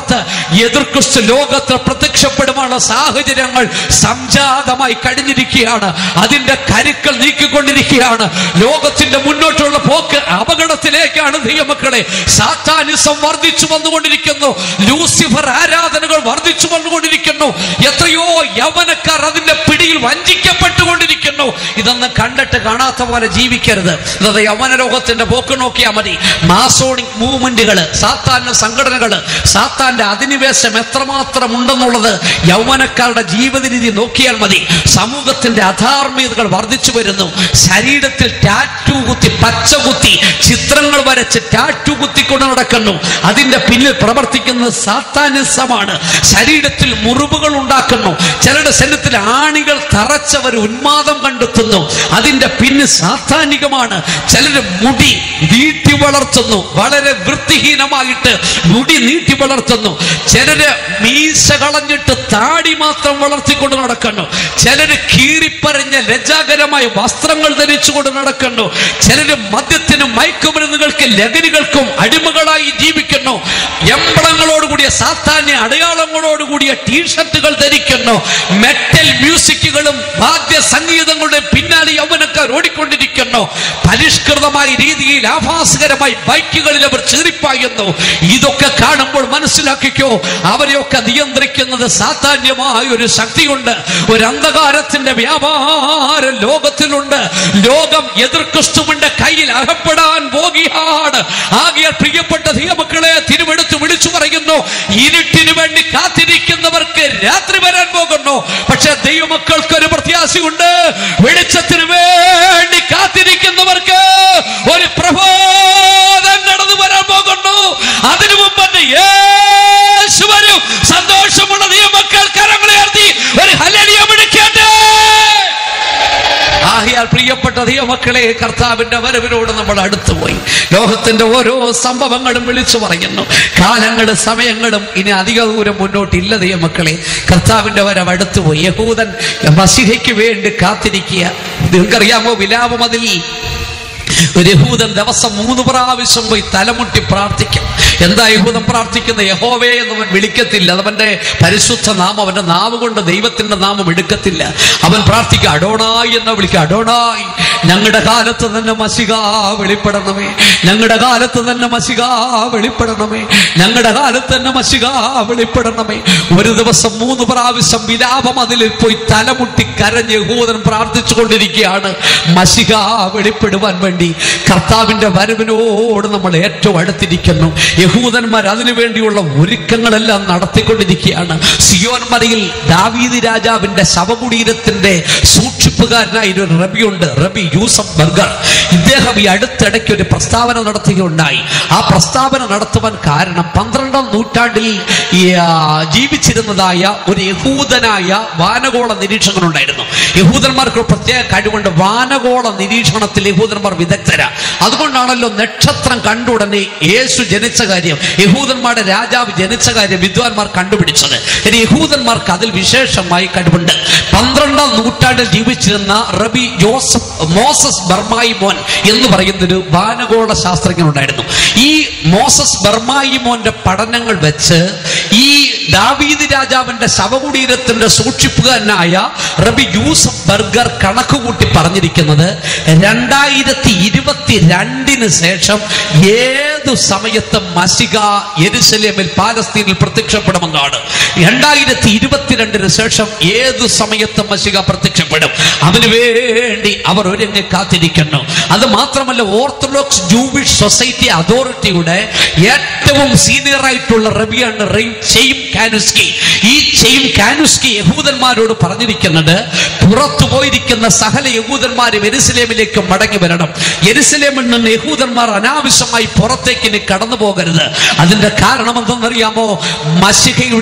എതിർ ക്രിസ്തു ലോകത്തിൽ പ്രത്യക്ഷപ്പെടുവാനുള്ള സാഹചര്യങ്ങൾ സംജാതമായി കഴിഞ്ഞിരിക്കുകയാണ് അതിന്റെ കരുക്കൾ നീക്കിക്കൊണ്ടിരിക്കുകയാണ് ലോകത്തിന്റെ മുന്നോട്ടുള്ള പോക്ക് അപകടത്തിലേക്കാണ് ദൈവമക്കളെ സാത്താനിസം വർദ്ധിച്ചു വന്നുകൊണ്ടിരിക്കുന്നു ലൂസിഫർ ആരാധനകൾ വർദ്ധിച്ചു വന്നുകൊണ്ടിരിക്കുന്നു എത്രയോ യവനക്കാർ അതിന്റെ പിടിയിൽ വഞ്ചിക്കപ്പെട്ടുകൊണ്ടിരിക്കുന്നു ഇതൊന്നും കണ്ടിട്ട് കാണാത്ത പോലെ ജീവിക്കരുത് ഇത് യവന ലോകത്തിന്റെ പോക്ക് നോക്കിയാൽ മതി മാസോണിക് മൂവ്മെന്റുകള് സാത്താന്റെ സംഘടനകള് സാത്താന്റെ അധിനിവേശം എത്രമാത്രം ഉണ്ടെന്നുള്ളത് യൗവനക്കാരുടെ ജീവിത രീതി നോക്കിയാൽ മതി സമൂഹത്തിന്റെ അധാർമികതകൾ വർദ്ധിച്ചു വരുന്നു ശരീരത്തിൽ ടാറ്റു കുത്തി പച്ച കുത്തി ചിത്രങ്ങൾ വരച്ച് ടാറ്റു കുത്തിക്കൊണ്ട് നടക്കുന്നു അതിന്റെ പിന്നിൽ പ്രവർത്തിക്കുന്നത് സാത്താനിസമാണ് ശരീരത്തിൽ മുറിവുകൾ ഉണ്ടാക്കുന്നു ചിലരുടെ ശരീരത്തിൽ ആണികൾ തറച്ചവർ ഉന്മാദം കണ്ടെത്തുന്നു അതിന്റെ പിന്നിൽ സാത്താനികമാണ് ചിലര് മുടി നീട്ടി വളർത്തുന്നു വളരെ വൃത്തിഹീനമായിട്ട് മുടി നീട്ടി വളർത്തുന്നു ചിലര് മീശ കളഞ്ഞിട്ട് താടി മാത്രം വളർത്തിക്കൊണ്ട് നടക്കുന്നു ചിലര് കീറിപ്പറിഞ്ഞ ലജ്ജാകരമായ വസ്ത്രങ്ങൾ ധരിച്ചുകൊണ്ട് നടക്കുന്നു ചിലര് മദ്യത്തിനും മയക്കുമരുന്നുകൾക്ക് ലഹരികൾക്കും അടിമകളായി ജീവിക്കുന്നു എമ്പളങ്ങളോടുകൂടിയ സാത്താന്യ അടയാളങ്ങളോടുകൂടിയ ടീഷർട്ടുകൾ ധരിക്കുന്നു മെറ്റൽ മ്യൂസിക്കുകളും വാദ്യ സംഗീതങ്ങളുടെ പിന്നാലെ യൗവനക്കാർ ഓടിക്കൊണ്ടിരിക്കുന്നു പരിഷ്കൃതമായ രീതിയിൽ ആഭാസകരമായി ബൈക്കുകളിൽ അവർ ചീറിപ്പായുന്നു ഇതൊക്കെ കാണുമ്പോൾ മനസ്സിലാക്കിക്കോ അവരെയൊക്കെ നിയന്ത്രിക്കുന്നത് സാധാന്യമായ ഒരു ശക്തിയുണ്ട് ഒരു അന്ധകാരത്തിന്റെ വ്യാപാരം ലോകത്തിലുണ്ട് ലോകം എതിർ ക്രിസ്തുവിന്റെ കയ്യിൽ അകപ്പെടാൻ പോകുകയാണ് ആകിയാൽ പ്രിയപ്പെട്ട ദൈവമക്കളെ തിരുവെടുത്ത് വിളിച്ചു പറയുന്നു ഇരുട്ടിന് വേണ്ടി കാത്തിരിക്കുന്നവർക്ക് രാത്രി വരാൻ പോകുന്നു പക്ഷെ ദൈവമക്കൾക്ക് ഒരു പ്രത്യാശയുണ്ട് വെളിച്ചത്തിന് വേണ്ടി കാത്തിരിക്കുന്നവർക്ക് ഒരു പ്രബോധം കടന്നു വരാൻ പോകുന്നു അതിനു മുമ്പ് തന്നെ യേശു വരും സന്തോഷമുള്ള ദൈവമക്കൾ കരങ്ങളെ ഉയർത്തി ഒരു ഹല്ലേലൂയ വിളിക്കട്ടെ ആഹിയാൽ പ്രിയപ്പെട്ട ദൈവമക്കളെ കർത്താവിന്റെ വരവിനോട് നമ്മൾ അടുത്തു പോയി ലോകത്തിന്റെ ഓരോ സംഭവങ്ങളും വിളിച്ചു പറയുന്നു കാലങ്ങളും സമയങ്ങളും ഇനി അധിക ദൂരം മുന്നോട്ടില്ല ദൈവമക്കളെ കർത്താവിന്റെ വരവ് അടുത്തു പോയി യഹൂദൻ മസിഹയ്ക്ക് വേണ്ടി കാത്തിരിക്കുക നിങ്ങൾക്കറിയാമോ വിലാപം അതിൽ ഒരു യഹൂദൻ ദിവസം മൂന്ന് പ്രാവശ്യം പോയി തലമുട്ടി പ്രാർത്ഥിക്കും എന്താ യഹൂദൻ പ്രാർത്ഥിക്കുന്ന യഹോവേ എന്നവൻ വിളിക്കത്തില്ല അതവന്റെ പരിശുദ്ധ നാമം അവന്റെ നാവ് കൊണ്ട് ദൈവത്തിന്റെ നാമം എടുക്കത്തില്ല അവൻ പ്രാർത്ഥിക്കുക അടോണായി എന്ന് വിളിക്കുക അടോണായി ഞങ്ങളുടെ കാലത്ത് തന്നെ മസിക വെളിപ്പെടണമേ ഞങ്ങളുടെ കാലത്ത് തന്നെ മസിക വെളിപ്പെടണമേ ഞങ്ങളുടെ കാലത്ത് തന്നെ മസിക വെളിപ്പെടണമേ ഒരു ദിവസം മൂന്ന് പ്രാവശ്യം വിലാപം അതിൽ പോയി തലമുട്ടി കരഞ്ഞ് യഹൂദൻ പ്രാർത്ഥിച്ചു കൊണ്ടിരിക്കുകയാണ് മസിക വെളിപ്പെടുവാൻ വേണ്ടി കർത്താവിന്റെ വരവിനോട് നമ്മൾ ഏറ്റവും അടുത്തിരിക്കുന്നു യഹൂദന്മാർ അതിനു വേണ്ടിയുള്ള ഒരുക്കങ്ങളെല്ലാം നടത്തിക്കൊണ്ടിരിക്കുകയാണ് സിയോൻ മലയിൽ ദാവീദ് രാജാവിന്റെ ശവകുടീരത്തിന്റെ സൂക്ഷിപ്പുകാരനായ ഒരു റബിയുണ്ട് റബി യൂസഫ് ബർഗർ ഇദ്ദേഹം ഈ അടുത്തിടയ്ക്ക് ഒരു പ്രസ്താവന നടത്തുകയുണ്ടായി ആ പ്രസ്താവന നടത്തുവാൻ കാരണം പന്ത്രണ്ടാം നൂറ്റാണ്ടിൽ ഈ, ആ, ജീവിച്ചിരുന്നതായ ഒരു യഹൂദനായ വാനഗോള നിരീക്ഷകൻ ഉണ്ടായിരുന്നു യഹൂദന്മാർക്ക് ഒരു പ്രത്യേക കഴിവുണ്ട് വാനഗോള നിരീക്ഷണത്തിൽ യഹൂദന്മാർ വിദഗ്ധര അതുകൊണ്ടാണല്ലോ നക്ഷത്രം കണ്ട ഉടനെ യേശു ജനിച്ച കാര്യം യഹൂദന്മാരുടെ രാജാവ് ജനിച്ച കാര്യം വിദ്വാൻമാർ കണ്ടുപിടിച്ചത് ഇനി യഹൂദന്മാർക്ക് അതിൽ വിശേഷമായി കഴിവുണ്ട് പന്ത്രണ്ടാം നൂറ്റാണ്ടിൽ ജീവിച്ചിരുന്ന റബി ജോസഫ് മോസസ് ബർമായി മോൻ എന്ന് പറയുന്നൊരു വാനഗോള ശാസ്ത്രജ്ഞൻ ഉണ്ടായിരുന്നു ഈ മോസസ് ബർമായി മോന്റെ പഠനങ്ങൾ വെച്ച് ഈ ദാവീദ് രാജാവിന്റെ ശവകുടീരത്തിന്റെ സൂക്ഷിപ്പുകാരനായ റബി യൂസഫ് ബർഗർ കണക്ക് കൂട്ടി പറഞ്ഞിരിക്കുന്നത് രണ്ടായിരത്തി ഇരുപത്തി രണ്ടിന് ശേഷം ഏതു സമയത്തും മസിക യെരുസലേമിൽ പാലസ്തീനിൽ പ്രത്യക്ഷപ്പെടുമെന്നാണ് രണ്ടായിരത്തി ഇരുപത്തിരണ്ടിന് ശേഷം ഏതു സമയത്തും മസിക പ്രത്യക്ഷപ്പെടും അതിനു വേണ്ടി അവർ ഒരുങ്ങി കാത്തിരിക്കുന്നു അത് മാത്രമല്ല ഓർത്തഡോക്സ് ജൂവിഷ് സൊസൈറ്റി അതോറിറ്റിയുടെ ഏറ്റവും സീനിയർ ആയിട്ടുള്ള റബിയാണ് റെയിം ചെയിം കാനുസ്കി ഈ ചെയിം കാനുസ്കി യഹൂദന്മാരോട് പറഞ്ഞിരിക്കുന്നത് പുറത്തു പോയിരിക്കുന്ന സകല യഹൂദന്മാരും എരുസലേമിലേക്ക് മടങ്ങി വരണം എരുസലേമിൽ നിന്ന് യഹൂദന്മാർ അനാവശ്യമായി പുറത്തേക്ക് ഇനി കടന്നു പോകരുത് അതിന്റെ കാരണം എന്തെന്നറിയാമോ മഷികയുടെ ആ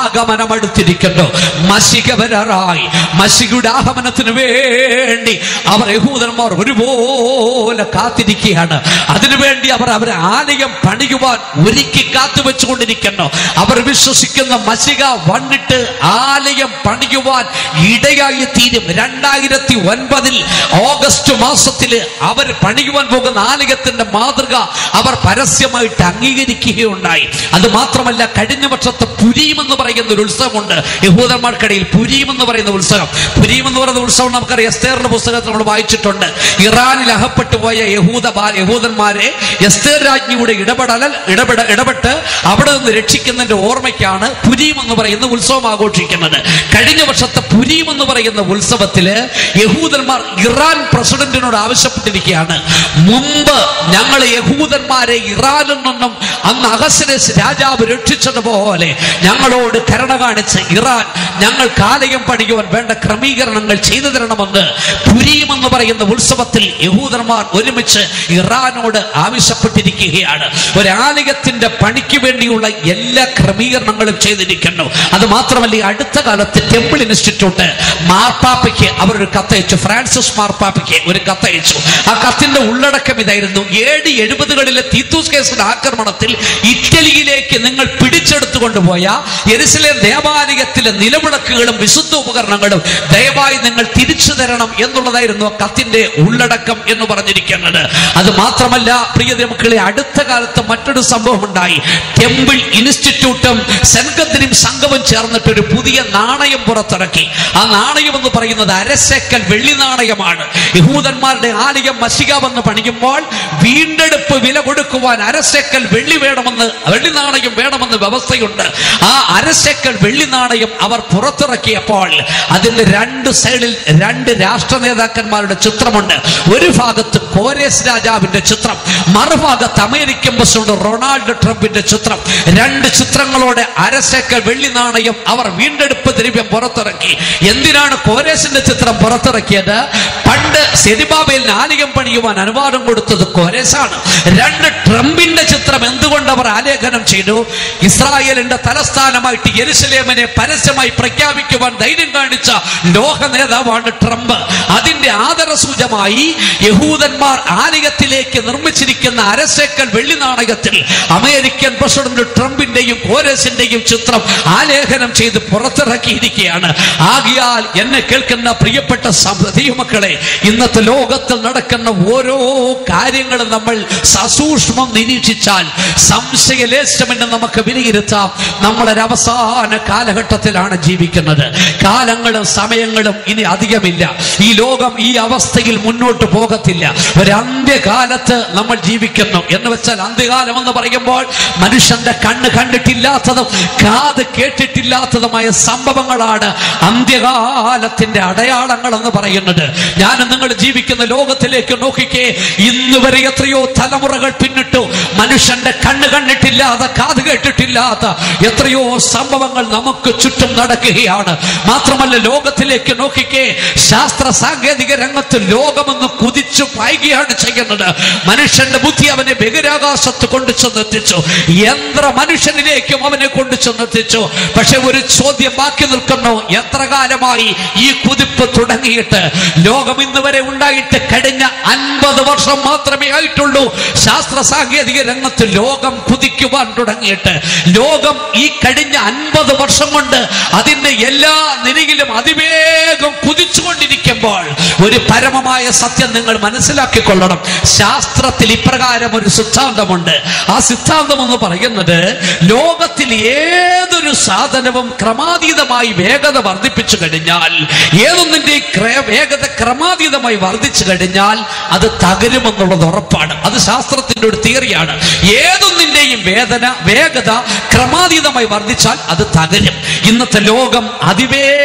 ആഗമനം അടുത്തിരിക്കുന്നു മഷിക വരാറായി മഷികയുടെ ആഗമനത്തിന് വേണ്ടി അവർ യഹൂദന്മാർ ഒരുപോലെ കാത്തിരിക്കുകയാണ് അതിനുവേണ്ടി അവർ അവരെ ആലയം പണിയുവാൻ ഒരുക്കി കാത്തുവെച്ചുകൊണ്ടിരിക്കുന്നു അവർ വിശ്വസിക്കുന്ന മഷിക വന്നിട്ട് ആലയം പണിയുവാൻ ഇടയായി തീരും രണ്ടായിരത്തി ഒൻപതിൽ ഓഗസ്റ്റ് മാസത്തില് അവർ പണിയുവാൻ പോകുന്ന ആലയത്തിന്റെ മാതൃക അവർ പരസ്യമായിട്ട് അംഗീകരിക്കുകയുണ്ടായി അത് മാത്രമല്ല കഴിഞ്ഞ വർഷത്തെ പുരീം എന്ന് പറയുന്ന ഒരു ഉത്സവമുണ്ട് യഹൂദന്മാർക്കിടയിൽ പുരീം എന്ന് പറയുന്ന ഉത്സവം പുരീം എന്ന് പറയുന്ന ഉത്സവം നമുക്കറിയാം എസ്തേറിന്റെ പുസ്തകത്തിൽ നമ്മൾ വായിച്ചിട്ടുണ്ട് ഇറാനിൽ അകപ്പെട്ടു പോയ യഹൂദ ബാ- യഹൂദന്മാരെ എസ്തേർ രാജ്ഞിയുടെ ഇടപെടൽ ഇടപെട ഇടപെട്ട് അവിടെ നിന്ന് രക്ഷിക്കുന്നതിന്റെ ഓർമ്മയ്ക്കാണ് പുരീം എന്ന് പറയുന്ന ഉത്സവം ആഘോഷിക്കുന്നത് കഴിഞ്ഞ വർഷത്തെ പുരീം എന്ന് പറയുന്ന ഉത്സവത്തില് യഹൂദന്മാർ ഇറാൻ പ്രസിഡന്റിനോട് ആവശ്യപ്പെട്ടിരിക്കുകയാണ് മുമ്പ് ഞങ്ങൾ യഹൂദന്മാരെ ഇറാനിൽ നിന്നും അന്ന് അഹസരസ് രാജാവ് രക്ഷിച്ചതുപോലെ ഞങ്ങളോട് കരുണ കാണിച്ച് ഇറാൻ ഞങ്ങൾ കാലയം പണിയുവാൻ വേണ്ട ക്രമീകരണങ്ങൾ ചെയ്തു തരണമെന്ന് പുരീം എന്ന് പറയുന്ന ഉത്സവത്തിൽ യഹൂദന്മാർ ഒരുമിച്ച് ഇറാനോട് ആവശ്യപ്പെട്ടിരിക്കുകയാണ് ഒരാലയത്തിന്റെ പണിക്ക് വേണ്ടിയുള്ള എല്ലാ ക്രമീകരണങ്ങളും ചെയ്തിരിക്കുന്നു അത് മാത്രമല്ല ഈ അടുത്ത കാലത്ത് ടെമ്പിൾ ഇൻസ്റ്റിറ്റ്യൂട്ട് മാർപ്പാപ്പയ്ക്ക് അവർ ഒരു കത്തയച്ചു ഫ്രാൻസിസ് മാർപ്പാപ്പയ്ക്ക് ഒരു കത്തയച്ചു ആ കത്തിന്റെ ഉള്ളടക്കം ഇതായിരുന്നു ഏഴ് എഴുപതുകളിലെ തീത്തൂസ് കേസിന്റെ ആക്രമണത്തിൽ ഇറ്റലിയിലേക്ക് നിങ്ങൾ പിടിച്ചെടുത്തു കൊണ്ടുപോയ എരുസലേം ദേവാലയത്തിലെ നിലവിളക്കുകളും വിശുദ്ധ ഉപകരണങ്ങളും ദയവായി നിങ്ങൾ തിരിച്ചു തരണം എന്നുള്ളതായിരുന്നു ആ കത്തിന്റെ ഉള്ളടക്കം എന്ന് പറഞ്ഞിരിക്കുന്നത് അത് മാത്രമല്ല പ്രിയ മക്കളെ അടുത്ത കാലത്ത് മറ്റൊരു സംഭവം ഉണ്ടായി ടെമ്പിൾ ഇൻസ്റ്റിറ്റ്യൂട്ടും സെൻഗത്തിനും സംഘവും ചേർന്നിട്ട് ഒരു പുതിയ നാണയം പുറത്തിറക്കി ആ നാണയം എന്ന് പറയുന്നത് അരശക്കൽ വെള്ളി നാണയമാണ് യഹൂദന്മാരുടെ ആലയം മഷികാവെന്ന് പണിയുമ്പോൾ വീണ്ടെടുപ്പ് വില കൊടുക്കുവാൻ അരശക്കൽ വെള്ളി വേണമെന്ന് വെള്ളി നാണയം വേണമെന്ന് വ്യവസ്ഥയുണ്ട് ആ അരശക്കൽ വെള്ളി നാണയം അവർ പുറത്തിറക്കിയപ്പോൾ അതിന്റെ രണ്ട് സൈഡിൽ രണ്ട് രാഷ്ട്ര നേതാക്കന്മാരുടെ ചിത്രമുണ്ട് ഒരു ഭാഗത്ത് കോരേസ് രാജാവിന്റെ ചിത്രം മറുഭാഗത്ത് അമേരിക്കൻ പ്രസിഡന്റ് റൊണാൾഡ് ട്രംപിന്റെ ചിത്രം രണ്ട് ചിത്രങ്ങളോടെ അരശക്കൽ വെള്ളി നാണയം അവർ വീണ്ടെടുപ്പ് ദ്രവ്യം പുറത്തിറക്കി എന്തിനാണ് കോരേസിന്റെ ചിത്രം പുറത്തിറക്കിയത് പണ്ട് സെരിബാബയിൽ ആലയം പണിയുവാൻ അനുവാദം കൊടുത്തത് കോരേസാണ് രണ്ട് ട്രംപിന്റെ ചിത്രം എന്തുകൊണ്ട് അവർ ആലേഖനം ചെയ്തു ഇസ്രായേലിന്റെ തലസ്ഥാനമായിട്ട് യെരുസലേമിനെ പരസ്യമായി പ്രഖ്യാപിക്കുവാൻ ധൈര്യം കാണിച്ച ലോക നേതാവാണ് ട്രംപ് അതിന്റെ ആദരസൂചമായി യഹൂദന്മാർ ആലയത്തിലേക്ക് നിർമ്മിച്ചിരിക്കുന്ന അരസേക്കൽ വെള്ളി നാണയത്തിൽ അമേരിക്കൻ പ്രസിഡന്റ് ട്രംപിന്റെയും കോരസിന്റെയും ചിത്രം ആലേഖനം ചെയ്ത് പുറത്തിറക്കിയിരിക്കുകയാണ് ആകിയാൽ എന്നെ കേൾക്കുന്ന പ്രിയപ്പെട്ട ദൈവമക്കളെ ഇന്നത്തെ ലോകത്തിൽ നടക്കുന്ന ഓരോ കാര്യങ്ങളും നമ്മൾ സസൂക്ഷ്മം നിരീക്ഷിച്ചാൽ സംശയലേശമെന്ന് നമുക്ക് വിലയിരുത്താം നമ്മളൊരു അവസാന കാലഘട്ടത്തിലാണ് ജീവിക്കുന്നത് കാലങ്ങളും സമയങ്ങളും ഇനി അധികമില്ല ഈ ലോകം ഈ അവസ്ഥയിൽ മുന്നോട്ട് പോകത്തില്ല ഒരു അന്ത്യകാലത്ത് നമ്മൾ ജീവിക്കുന്നു എന്ന് വെച്ചാൽ അന്ത്യകാലം എന്ന് പറയുമ്പോൾ മനുഷ്യന്റെ കണ്ണ് കണ്ടിട്ടില്ലാത്തതും കാത് കേട്ടിട്ടില്ലാത്തതുമായ സംഭവങ്ങളാണ് അന്ത്യകാലത്തിന്റെ അടയാളങ്ങൾ എന്ന് പറയുന്നത് ഞാൻ നിങ്ങൾ ജീവിക്കുന്ന ലോകത്തിലേക്ക് നോക്കിക്കേ ഇന്ന് വരെ എത്രയോ തലമുറകൾ പിന്നിട്ടു മനുഷ്യന്റെ കണ്ണ് കണ്ടിട്ടില്ലാത്ത കാത് കേട്ടിട്ടില്ലാത്ത എത്രയോ സംഭവങ്ങൾ നമുക്ക് ചുറ്റും നടക്കുകയാണ് മാത്രമല്ല ലോകത്തിലേക്ക് നോക്കിക്കേ ശാസ്ത്ര സാങ്കേതിക രംഗത്ത് ലോകമെന്ന് കുതിച്ചു പായുകയാണ് ചെയ്യുന്നത് മനുഷ്യന്റെ ബുദ്ധി അവനെ ബഹിരാകാശത്ത് കൊണ്ടു ചെന്നെത്തിച്ചു യന്ത്ര മനുഷ്യനിലേക്കും അവനെ കൊണ്ടു ചെന്നെത്തിച്ചു പക്ഷെ ഒരു ചോദ്യം ബാക്കി നിൽക്കുന്നു എത്ര കാലമായി ഈ കുതിപ്പ് തുടങ്ങിയിട്ട് ലോകം ഇന്ന് വരെ ഉണ്ടായിട്ട് കഴിഞ്ഞ അൻപത് വർഷം മാത്രമേ ആയിട്ടുള്ളൂ ശാസ്ത്ര സാങ്കേതിക രംഗത്ത് ലോകം കുതിക്കുവാൻ തുടങ്ങിയിട്ട് ലോകം ഈ കഴിഞ്ഞ അൻപത് വർഷം കൊണ്ട് അതിന്റെ എല്ലാ നിലയിലും അതിവേഗം കുതിച്ചുകൊണ്ടിരിക്കുമ്പോൾ ഒരു പരമമായ സത്യം നിങ്ങൾ മനസ്സിലാക്കിക്കൊള്ളണം ശാസ്ത്രത്തിൽ ഇപ്രകാരം ഒരു സിദ്ധാന്തമുണ്ട് ആ സിദ്ധാന്തം എന്ന് പറയുന്നത് ലോകത്തിൽ ഏതൊരു സാധനവും ക്രമാതീതമായി വേഗത വർദ്ധിപ്പിച്ചു കഴിഞ്ഞാൽ ഏതൊന്നിന്റെ വേഗത ക്രമാതീതമായി വർദ്ധിച്ചു കഴിഞ്ഞാൽ അത് തകരുമെന്നുള്ളത് ഉറപ്പാണ് അത് ശാസ്ത്രത്തിന്റെ ഒരു തിയറിയാണ് ഏതൊന്നിന്റെയും വേദന വേഗത ക്രമാതീതമായി വർദ്ധിച്ചാൽ അത് തകരും ഇന്നത്തെ ലോകം അതിവേഗ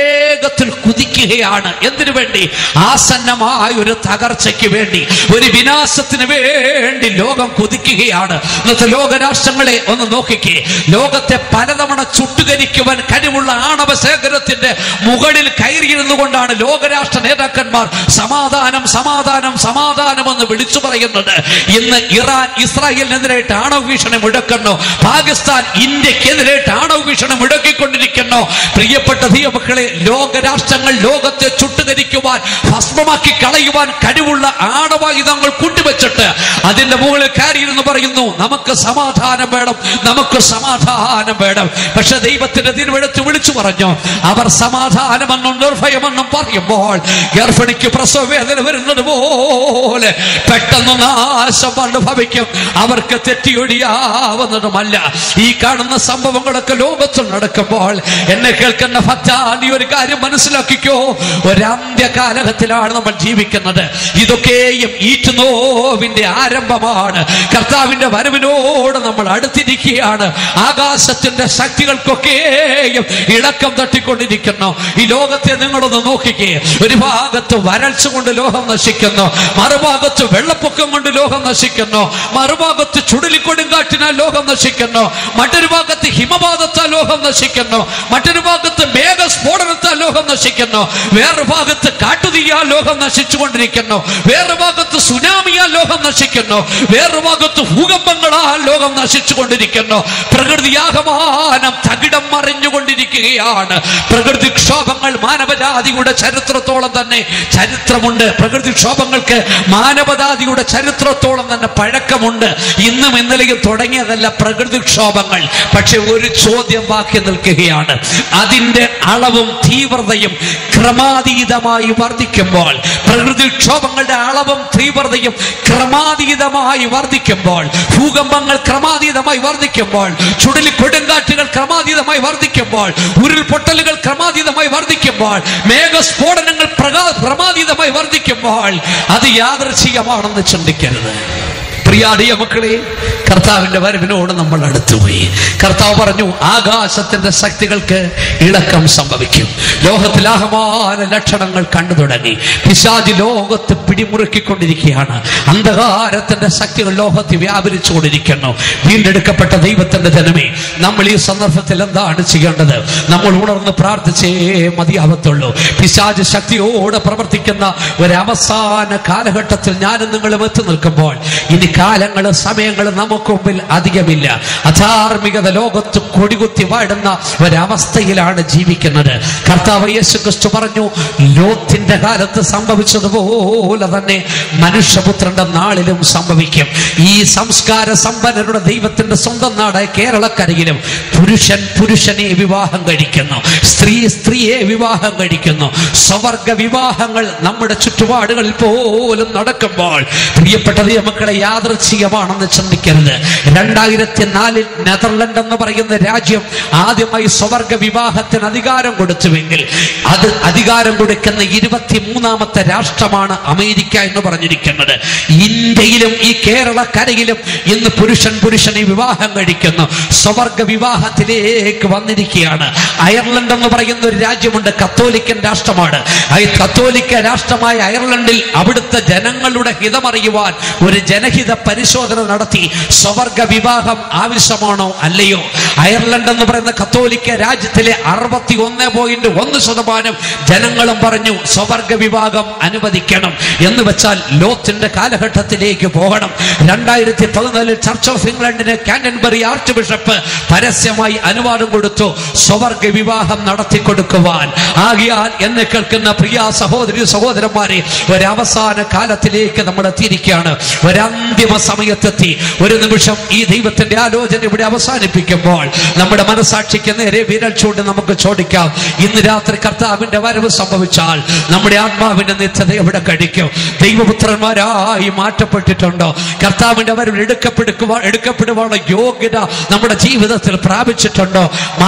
വേഗത്തിൽ കുതിക്കുകയാണ് എന്തിനു വേണ്ടി ആസന്നമായ ഒരു തകർച്ചയ്ക്ക് വേണ്ടി ഒരു വിനാശത്തിന് വേണ്ടി ലോകം കുതിക്കുകയാണ് ഇന്നത്തെ ലോകരാഷ്ട്രങ്ങളെ ഒന്ന് നോക്കിക്കേ ലോകത്തെ പലതവണ ചുട്ടുകരിക്കുവാൻ കഴിവുള്ള ആണവ ശേഖരത്തിന്റെ മുകളിൽ കയറിയിരുന്നു കൊണ്ടാണ് ലോകരാഷ്ട്ര നേതാക്കന്മാർ സമാധാനം സമാധാനം സമാധാനം എന്ന് വിളിച്ചു പറയുന്നത് ഇന്ന് ഇറാൻ ഇസ്രായേലിനെതിരായിട്ട് ആണവ ഭീഷണി മുഴക്കുന്നു പാകിസ്ഥാൻ ഇന്ത്യക്കെതിരായിട്ട് ആണവ ഭീഷണി മുഴക്കിക്കൊണ്ടിരിക്കുന്നു പ്രിയപ്പെട്ട ദൈവമക്കളെ ലോകരാഷ്ട്രങ്ങൾ ലോകത്തെ ചുട്ടുകരിക്കുവാൻ ഭസ്മമാക്കി കളയുവാൻ കഴിവുള്ള ആണവായുധങ്ങൾ കൊണ്ടുവച്ചിട്ട് അതിന്റെ മുകളിൽ കയറിയിരുന്നു പറയുന്നു നമുക്ക് സമാധാനം വേണം നമുക്ക് സമാധാനം വേണം പക്ഷെ ദൈവത്തിന്റെ തിരുവെടുത്ത് വിളിച്ചു പറഞ്ഞു അവർ സമാധാനമെന്നും നിർഭയമെന്നും പറയുമ്പോൾ ഗർഭിണിക്ക് പ്രസവ വേദന വരുന്നത് പോലെ പെട്ടെന്ന് നാശം അനുഭവിക്കും അവർക്ക് തെറ്റിയൊഴിയാവുന്നതുമല്ല ഈ കാണുന്ന സംഭവങ്ങളൊക്കെ ലോകത്തിൽ നടക്കുമ്പോൾ എന്നെ കേൾക്കുന്ന ഭക്ത നീ ഒരു കാര്യം മനസ്സിലാക്കിക്കോ ഒരന്ത്യ കാലഘട്ടത്തിലാണ് നമ്മൾ ജീവിക്കുന്നത് ഇതൊക്കെയും ഈറ്റുനോവിന്റെ ആരംഭമാണ് കർത്താവിന്റെ വരവിനോട് നമ്മൾ അടുത്തിരിക്കുകയാണ് ആകാശത്തിന്റെ ശക്തികൾക്കൊക്കെയും ഇളക്കം തട്ടിക്കൊണ്ടിരിക്കുന്നു ഈ ലോകത്തെ നിങ്ങളൊന്ന് നോക്കിക്കേ ഒരു ഭാഗത്ത് വരൾച്ച കൊണ്ട് ലോകം നശിക്കുന്നു മറുഭാഗത്ത് വെള്ളപ്പൊക്കം കൊണ്ട് ലോകം നശിക്കുന്നു മറുഭാഗത്ത് ചുഴലിക്കൊടുങ്കാറ്റിനാൽ ലോകം നശിക്കുന്നു മറ്റൊരു ഭാഗത്ത് ഹിമപാതത്താൽ ലോകം നശിക്കുന്നു മറ്റൊരു ഭാഗത്ത് മേഘസ്ഫോടനത്താൽ ലോകം നശിക്കുന്നു വേറൊരു ഭാഗത്ത് കാട്ടുതീയാൽ ലോകം നശിച്ചുകൊണ്ടിരിക്കുന്നു വേറൊരു ഭാഗത്ത് സുനാമിയാൽ ലോകം നശിക്കുന്നു വേറൊരു ഭാഗത്ത് ഭൂകമ്പങ്ങളാൽ ലോകം നശിച്ചുകൊണ്ടിരിക്കുന്നു പ്രകൃതിയാകമാനം തകിടം മറിഞ്ഞുകൊണ്ടിരിക്കുകയാണ് പ്രകൃതിക്ഷോഭങ്ങൾ മാനവജാതിയുടെ ചരിത്രത്തോളം തന്നെ ചരിത്രമുണ്ട് പ്രകൃതിക്ഷോഭങ്ങൾക്ക് മാനവജാതിയുടെ ചരിത്രത്തോളം തന്നെ പഴക്കമുണ്ട് ഇന്നും ഇന്നലെയും തുടങ്ങിയതല്ല പ്രകൃതിക്ഷോഭങ്ങൾ പക്ഷെ ഒരു ചോദ്യം ബാക്കി നിൽക്കുകയാണ് അതിന്റെ അളവും തീവ്രതയും ക്രമാതീതമായി വർദ്ധിക്കുമ്പോൾ പ്രകൃതിക്ഷോഭങ്ങളുടെ അളവും തീവ്രതയും ക്രമാതീതമായി വർദ്ധിക്കുമ്പോൾ ഭൂകമ്പങ്ങൾ ക്രമാതീതമായി വർദ്ധിക്കുമ്പോൾ ചുഴലി കൊടുങ്കാറ്റുകൾ ക്രമാതീതമായി വർദ്ധിക്കുമ്പോൾ ഉരുൾപൊട്ടലുകൾ ക്രമാതീതമായി വർദ്ധിക്കുമ്പോൾ മേഘസ്ഫോടനങ്ങൾ പ്രകാ ക്രമാതീതമായി വർദ്ധിക്കുമ്പോൾ അത് യാദൃച്ഛികമാണെന്ന് ചിന്തിക്കരുത് പ്രിയാടിയ മക്കളെ കർത്താവിന്റെ വരവിനോട് നമ്മൾ അടുത്തുപോയി കർത്താവ് പറഞ്ഞു ആകാശത്തിന്റെ ശക്തികൾക്ക് ഇളക്കം സംഭവിക്കും ലോകത്തിൽ ആഹ്വാന ലക്ഷണങ്ങൾ കണ്ടു തുടങ്ങി പിശാജ് ലോകത്ത് പിടിമുറുക്കിക്കൊണ്ടിരിക്കുകയാണ് അന്ധകാരത്തിന്റെ ശക്തികൾ ലോകത്തിൽ വ്യാപരിച്ചുകൊണ്ടിരിക്കുന്നു വീണ്ടെടുക്കപ്പെട്ട ദൈവത്തിന്റെ ജനമേ നമ്മൾ ഈ സന്ദർഭത്തിൽ എന്താണ് ചെയ്യേണ്ടത് നമ്മൾ ഉണർന്ന് പ്രാർത്ഥിച്ചേ മതിയാവത്തുള്ളൂ പിശാജ് ശക്തിയോടെ പ്രവർത്തിക്കുന്ന ഒരു അവസാന കാലഘട്ടത്തിൽ ഞാനും നിങ്ങളും എത്തി നിൽക്കുമ്പോൾ ഇനി കാലങ്ങൾ സമയങ്ങൾ നമുക്ക് മുമ്പിൽ അധികമില്ല അധാർമികത ലോകത്ത് കൊടികുത്തി വാടുന്ന ഒരവസ്ഥയിലാണ് ജീവിക്കുന്നത് കർത്താവ് യേശു ക്രിസ്തു പറഞ്ഞു ലോത്തിന്റെ കാലത്ത് സംഭവിച്ചതുപോലെ തന്നെ മനുഷ്യപുത്രന്റെ നാളിലും സംഭവിക്കും ഈ സംസ്കാര സമ്പന്നരുടെ ദൈവത്തിന്റെ സ്വന്തം നാടായ കേരളക്കരയിലും പുരുഷൻ പുരുഷനെ വിവാഹം കഴിക്കുന്നു സ്ത്രീ സ്ത്രീയെ വിവാഹം കഴിക്കുന്നു സ്വവർഗ വിവാഹങ്ങൾ നമ്മുടെ ചുറ്റുപാടുകളിൽ പോലും നടക്കുമ്പോൾ പ്രിയപ്പെട്ട മക്കളെ യാദൃച്ഛികമാണെന്ന് ചിന്തിക്കരുത് രണ്ടായിരത്തി നാലിൽ നെതർലൻഡ് എന്ന് പറയുന്ന രാജ്യം ആദ്യമായി സ്വവർഗ വിവാഹത്തിന് അധികാരം കൊടുത്തുവെങ്കിൽ അത് അധികാരം കൊടുക്കുന്ന ഇരുപത്തി മൂന്നാമത്തെ രാഷ്ട്രമാണ് അമേരിക്ക എന്ന് പറഞ്ഞിരിക്കുന്നത് ഇന്ത്യയിലും ഈ കേരളക്കരയിലും ഇന്ന് പുരുഷൻ പുരുഷനെ വിവാഹം കഴിക്കുന്നു സ്വവർഗ വിവാഹത്തിലേക്ക് വന്നിരിക്കുകയാണ് അയർലൻഡ് എന്ന് പറയുന്ന ഒരു രാജ്യമുണ്ട് കത്തോലിക്കൻ രാഷ്ട്രമാണ് ഈ കത്തോലിക്ക രാഷ്ട്രമായ അയർലൻഡിൽ അവിടുത്തെ ജനങ്ങളുടെ ഹിതമറിയുവാൻ ഒരു ജനഹിത പരിശോധന നടത്തി സ്വവർഗ വിവാഹം ആവശ്യമാണോ അല്ലയോ അയർലൻഡ് എന്ന് പറയുന്ന കത്തോലിക്ക രാജ്യത്തിലെ അറുപത്തി ഒന്ന് പോയിന്റ് ഒന്ന് ശതമാനം ജനങ്ങളും പറഞ്ഞു സ്വവർഗ വിവാഹം അനുവദിക്കണം എന്ന് വെച്ചാൽ ലോത്തിന്റെ കാലഘട്ടത്തിലേക്ക് പോകണം രണ്ടായിരത്തി പതിനാലിൽ ചർച്ച് ഓഫ് ഇംഗ്ലണ്ടിന് കാൻഡൻബറി ആർച്ച് ബിഷപ്പ് പരസ്യമായി അനുവാദം കൊടുത്തു സ്വവർഗ വിവാഹം നടത്തി കൊടുക്കുവാൻ ആകിയാൽ എന്നെ കേൾക്കുന്ന പ്രിയ സഹോദരി സഹോദരന്മാരെ ഒരവസാന കാലത്തിലേക്ക് നമ്മൾ എത്തിയിരിക്കുകയാണ് ഒരന്തിമ സമയത്തെത്തി ഒരു നിമിഷം ഈ ദൈവത്തിന്റെ ആലോചന ഇവിടെ അവസാനിപ്പിക്കുമ്പോൾ നമ്മുടെ മനസാക്ഷിക്ക് നേരെ വിരൽ ചൂണ്ട് നമുക്ക് ചോദിക്കാം ഇന്ന് രാത്രി കർത്താവിന്റെ വരവ് സംഭവിച്ചാൽ നമ്മുടെ ആത്മാവിന്റെ നിത്യത എവിടെ കഴിക്കും ദൈവപുത്രന്മാരായി മാറ്റപ്പെട്ടിട്ടുണ്ടോ കർത്താവിന്റെ വരവിൽ എടുക്കപ്പെടുക്കുവാൻ എടുക്കപ്പെടുവാനുള്ള യോഗ്യത നമ്മുടെ ജീവിതത്തിൽ പ്രാപിച്ചിട്ടുണ്ടോ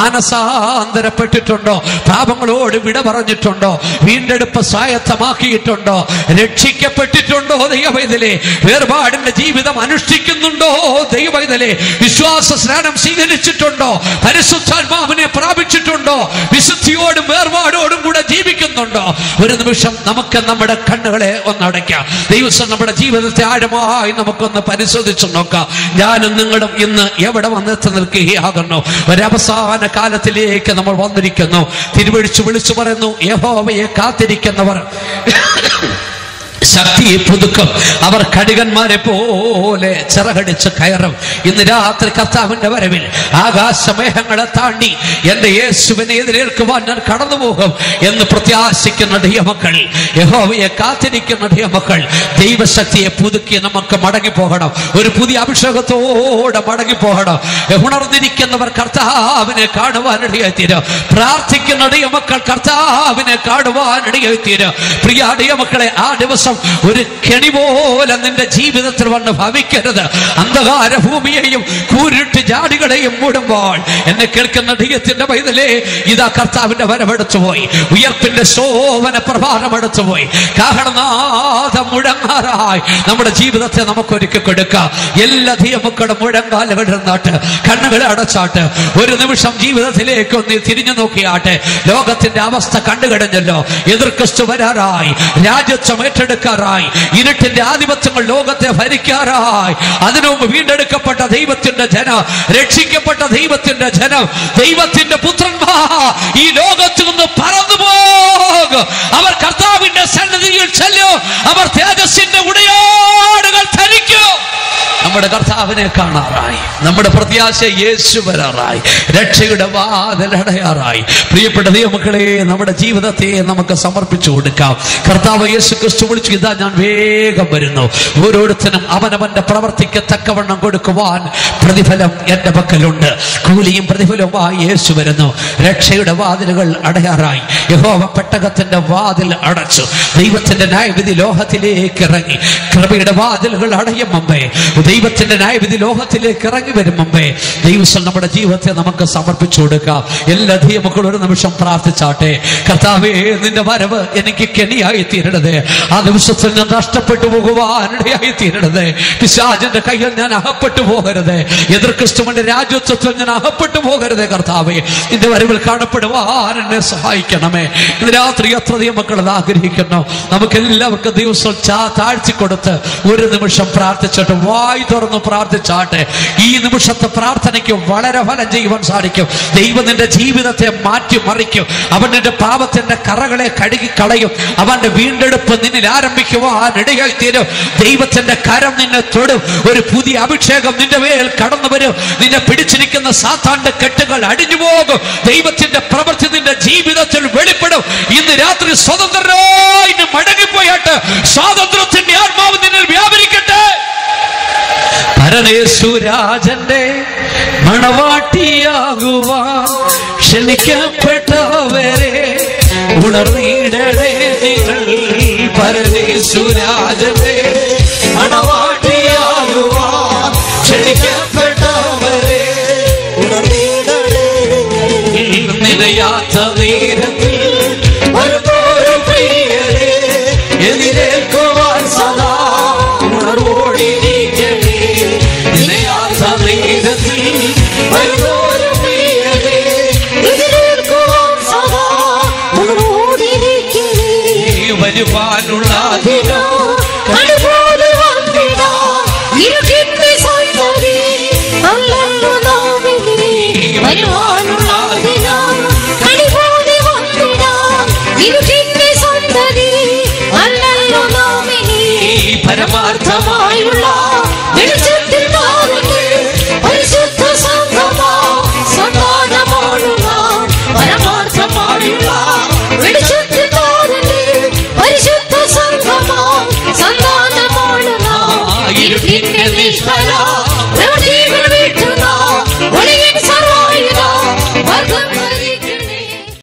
മാനസാന്തരപ്പെട്ടിട്ടുണ്ടോ പാപങ്ങളോട് വിട പറഞ്ഞിട്ടുണ്ടോ വീണ്ടെടുപ്പ് സ്വായത്തമാക്കിയിട്ടുണ്ടോ രക്ഷിക്കപ്പെട്ടിട്ടുണ്ടോ ദൈവവൈതലേ വേർപാടിന്റെ ജീവിതം അനുഷ്ഠിക്കുന്നുണ്ടോ ദൈവവൈതലേ വിശ്വാസ സ്നാനം സ്വീകരിച്ചിട്ടുണ്ടോ പരിശുദ്ധാത്മാവിനെ പ്രാപിച്ചിട്ടുണ്ടോ വിശുദ്ധിയോടും വേർപാടോടും കൂടെ ജീവിക്കും കഴിയുന്നുണ്ടോ ഒരു നിമിഷം നമുക്ക് നമ്മുടെ കണ്ണുകളെ ഒന്നടയ്ക്കാം ദൈവസം നമ്മുടെ ജീവിതത്തെ ആഴമായി നമുക്കൊന്ന് പരിശോധിച്ചു നോക്കാം ഞാനും നിങ്ങളും ഇന്ന് എവിടെ വന്നെത്തി നിൽക്കുകയാകുന്നു ഒരവസാന കാലത്തിലേക്ക് നമ്മൾ വന്നിരിക്കുന്നു തിരുവഴിച്ചു വിളിച്ചു പറയുന്നു യഹോവയെ കാത്തിരിക്കുന്നവർ ശക്തിയെ പുതുക്കും അവർ കടികന്മാരെ പോലെ ചിറകടിച്ച് കയറും ഇന്ന് രാത്രി കർത്താവിന്റെ വരവിൽ ആകാശമേഘങ്ങളെ താണ്ടി എന്റെ യേശുവിനെ എതിരേൽക്കുവാൻ ഞാൻ കടന്നു പോകും എന്ന് പ്രത്യാശിക്കുന്ന ദൈവമക്കൾ യഹോവയെ കാത്തിരിക്കുന്ന ദൈവമക്കൾ ദൈവശക്തിയെ പുതുക്കി നമുക്ക് മടങ്ങി പോകണം ഒരു പുതിയ അഭിഷേകത്തോടെ മടങ്ങി പോകണം ഉണർന്നിരിക്കുന്നവർ കർത്താവിനെ കാണുവാനിടയായി തീരും പ്രാർത്ഥിക്കുന്ന ദൈവമക്കൾ കർത്താവിനെ കാണുവാനിടയായി തീരും പ്രിയ ദൈവമക്കളെ ആ ദിവസം ഒരു കെണി പോലെ നിന്റെ ജീവിതത്തിൽ വന്ന് ഭവിക്കരുത് അന്ധകാര ഭൂമിയെയും കൂരിട്ട് ജാടികളെയും മൂടുമ്പോൾ എന്നെ കേൾക്കുന്ന ദൈവത്തിന്റെ പൈതലേ ഇതാ കർത്താവിന്റെ വരവെടുത്തു പോയി ഉയർപ്പിന്റെ ശോഭന പ്രഭാതം എടുത്തു പോയി കാഹളനാഥം മുഴങ്ങാറായി നമ്മുടെ ജീവിതത്തെ നമുക്ക് ഒരുക്കി കൊടുക്കാം എല്ലാ ദൈവമക്കളുടെ മുഴങ്കാലുകൾ ഇരുന്നാട്ട് കണ്ണുകളെ അടച്ചാട്ട് ഒരു നിമിഷം ജീവിതത്തിലേക്ക് ഒന്ന് തിരിഞ്ഞു നോക്കിയാട്ടെ ലോകത്തിന്റെ അവസ്ഥ കണ്ടുകിടഞ്ഞല്ലോ എതിർ ക്രിസ്തു വരാറായി രാജ്യത്വം ഏറ്റെടുക്കാറായി ഇരുട്ടിന്റെ ആധിപത്യങ്ങൾ ലോകത്തെ ഭരിക്കാറായി അതിനു മുമ്പ് വീണ്ടെടുക്കപ്പെട്ട ദൈവത്തിന്റെ ജനം രക്ഷിക്കപ്പെട്ട ദൈവത്തിന്റെ ജനം ദൈവത്തിന്റെ പുത്രന്മാർ ഈ ലോകത്തു നിന്ന് പറന്നു പോകും അവർ കർത്താവിന്റെ സന്നിധിയിൽ ചെല്ലും അവർ തേജസ്സിന്റെ ഉടയാടുകൾ ധരിക്കും നമ്മുടെ കർത്താവിനെ കാണാറായി നമ്മുടെ പ്രത്യാശ യേശു വരാറായി രക്ഷയുടെ വാതിലടയാറായി പ്രിയപ്പെട്ട ദൈവമക്കളെ നമ്മുടെ ജീവിതത്തെ നമുക്ക് സമർപ്പിച്ചു കൊടുക്കാം കർത്താവ് യേശു ക്രിസ്തു വിളിച്ചു ഇതാ ഞാൻ വേഗം വരുന്നു ഓരോരുത്തരും അവനവന്റെ പ്രവർത്തിക്ക് തക്കവണ്ണം കൊടുക്കുവാൻ പ്രതിഫലം എന്റെ പക്കലുണ്ട് കൂലിയും പ്രതിഫലവുമായി യേശു വരുന്നു രക്ഷയുടെ വാതിലുകൾ അടയാറായി യഹോവ പെട്ടകത്തിന്റെ വാതിൽ അടച്ചു ദൈവത്തിന്റെ ന്യായവിധി ലോകത്തിലേക്ക് ഇറങ്ങി കൃപയുടെ വാതിലുകൾ അടയും മുമ്പേ ദൈവത്തിന്റെ ന്യായവിധി ലോകത്തിലേക്ക് ഇറങ്ങി വരും മുമ്പേ ദൈവം നമ്മുടെ ജീവിതത്തെ നമുക്ക് സമർപ്പിച്ചു കൊടുക്കാം എല്ലാ ദൈവമക്കളും ഒരു നിമിഷം പ്രാർത്ഥിച്ചാട്ടെ കർത്താവേ നിന്റെ വരവ് എനിക്ക് കെണിയായി തീരണത് ആ നിമിഷത്തിൽ ഞാൻ നഷ്ടപ്പെട്ടു പോകുവാനിടയായി തീരണത് പിശാചിന്റെ കയ്യിൽ ഞാൻ അകപ്പെട്ടു പോകരുത് എതിർ ക്രിസ്തുവിന്റെ രാജ്യത്വത്തിൽ ഞാൻ അകപ്പെട്ടു പോകരുത് കർത്താവേ നിന്റെ വരവിൽ കാണപ്പെടുവാൻ എന്നെ സഹായിക്കണമേ ഇന്ന് രാത്രി എത്ര ദൈവമക്കൾ അത് ആഗ്രഹിക്കുന്നു നമുക്ക് എല്ലാവർക്കും ദിവസം ചാ താഴ്ത്തി കൊടുത്ത് ഒരു നിമിഷം പ്രാർത്ഥിച്ചിട്ട് വായി തുറന്ന് പ്രാർത്ഥിച്ചാട്ടെ ഈ നിമിഷത്തെ പ്രാർത്ഥനയ്ക്ക് വളരെ ഫലം ചെയ്യുവാൻ സാധിക്കും ദൈവം നിന്റെ ജീവിതത്തെ മാറ്റി മറിക്കും അവൻ നിന്റെ പാപത്തിന്റെ കറകളെ കഴുകി കളയും അവന്റെ വീണ്ടെടുപ്പ് നിന്നിൽ ആരംഭിക്കുവാൻ ഇടയായി തീരും ദൈവത്തിന്റെ കരം നിന്നെ തൊടും ഒരു പുതിയ അഭിഷേകം നിന്റെ മേൽ കടന്നു വരും നിന്നെ പിടിച്ചിരിക്കുന്ന സാത്താന്റെ കെട്ടുകൾ അടിഞ്ഞു പോകും ദൈവത്തിന്റെ പ്രവൃത്തി നിന്റെ ജീവിതത്തിൽ വെളിപ്പെടും ഇന്ന് രാത്രി സ്വതന്ത്രരായി നീ മടങ്ങിപ്പോയാട്ട് സ്വാതന്ത്ര്യത്തിന്റെ ആത്മാവ് നിന്നിൽ വ്യാപരിക്കട്ടെ പരമേശ്വരാജന്റെ മണവാട്ടിയാകുവാൻ ക്ഷണിക്കപ്പെട്ടവരെ ഉണർന്നിടണേ നിങ്ങൾ പരമേശ്വരാജന്റെ മണവാട്ടിയാകുവാൻ ക്ഷണിക്കപ്പെട്ടവരെ നിലയാത്ത നേരത്തിൽ വരുന്നൊരു പ്രിയരെ എതിരേൽക്കുവാൻ സദാ ഉണർവോടിരിക്കണേ നിലയാത്ത നേരത്തിൽ വരുന്നൊരു പ്രിയരെ എതിരേൽക്കുവാൻ സദാ ഉണർവോടിരിക്കണേ. വരുവാനുള്ള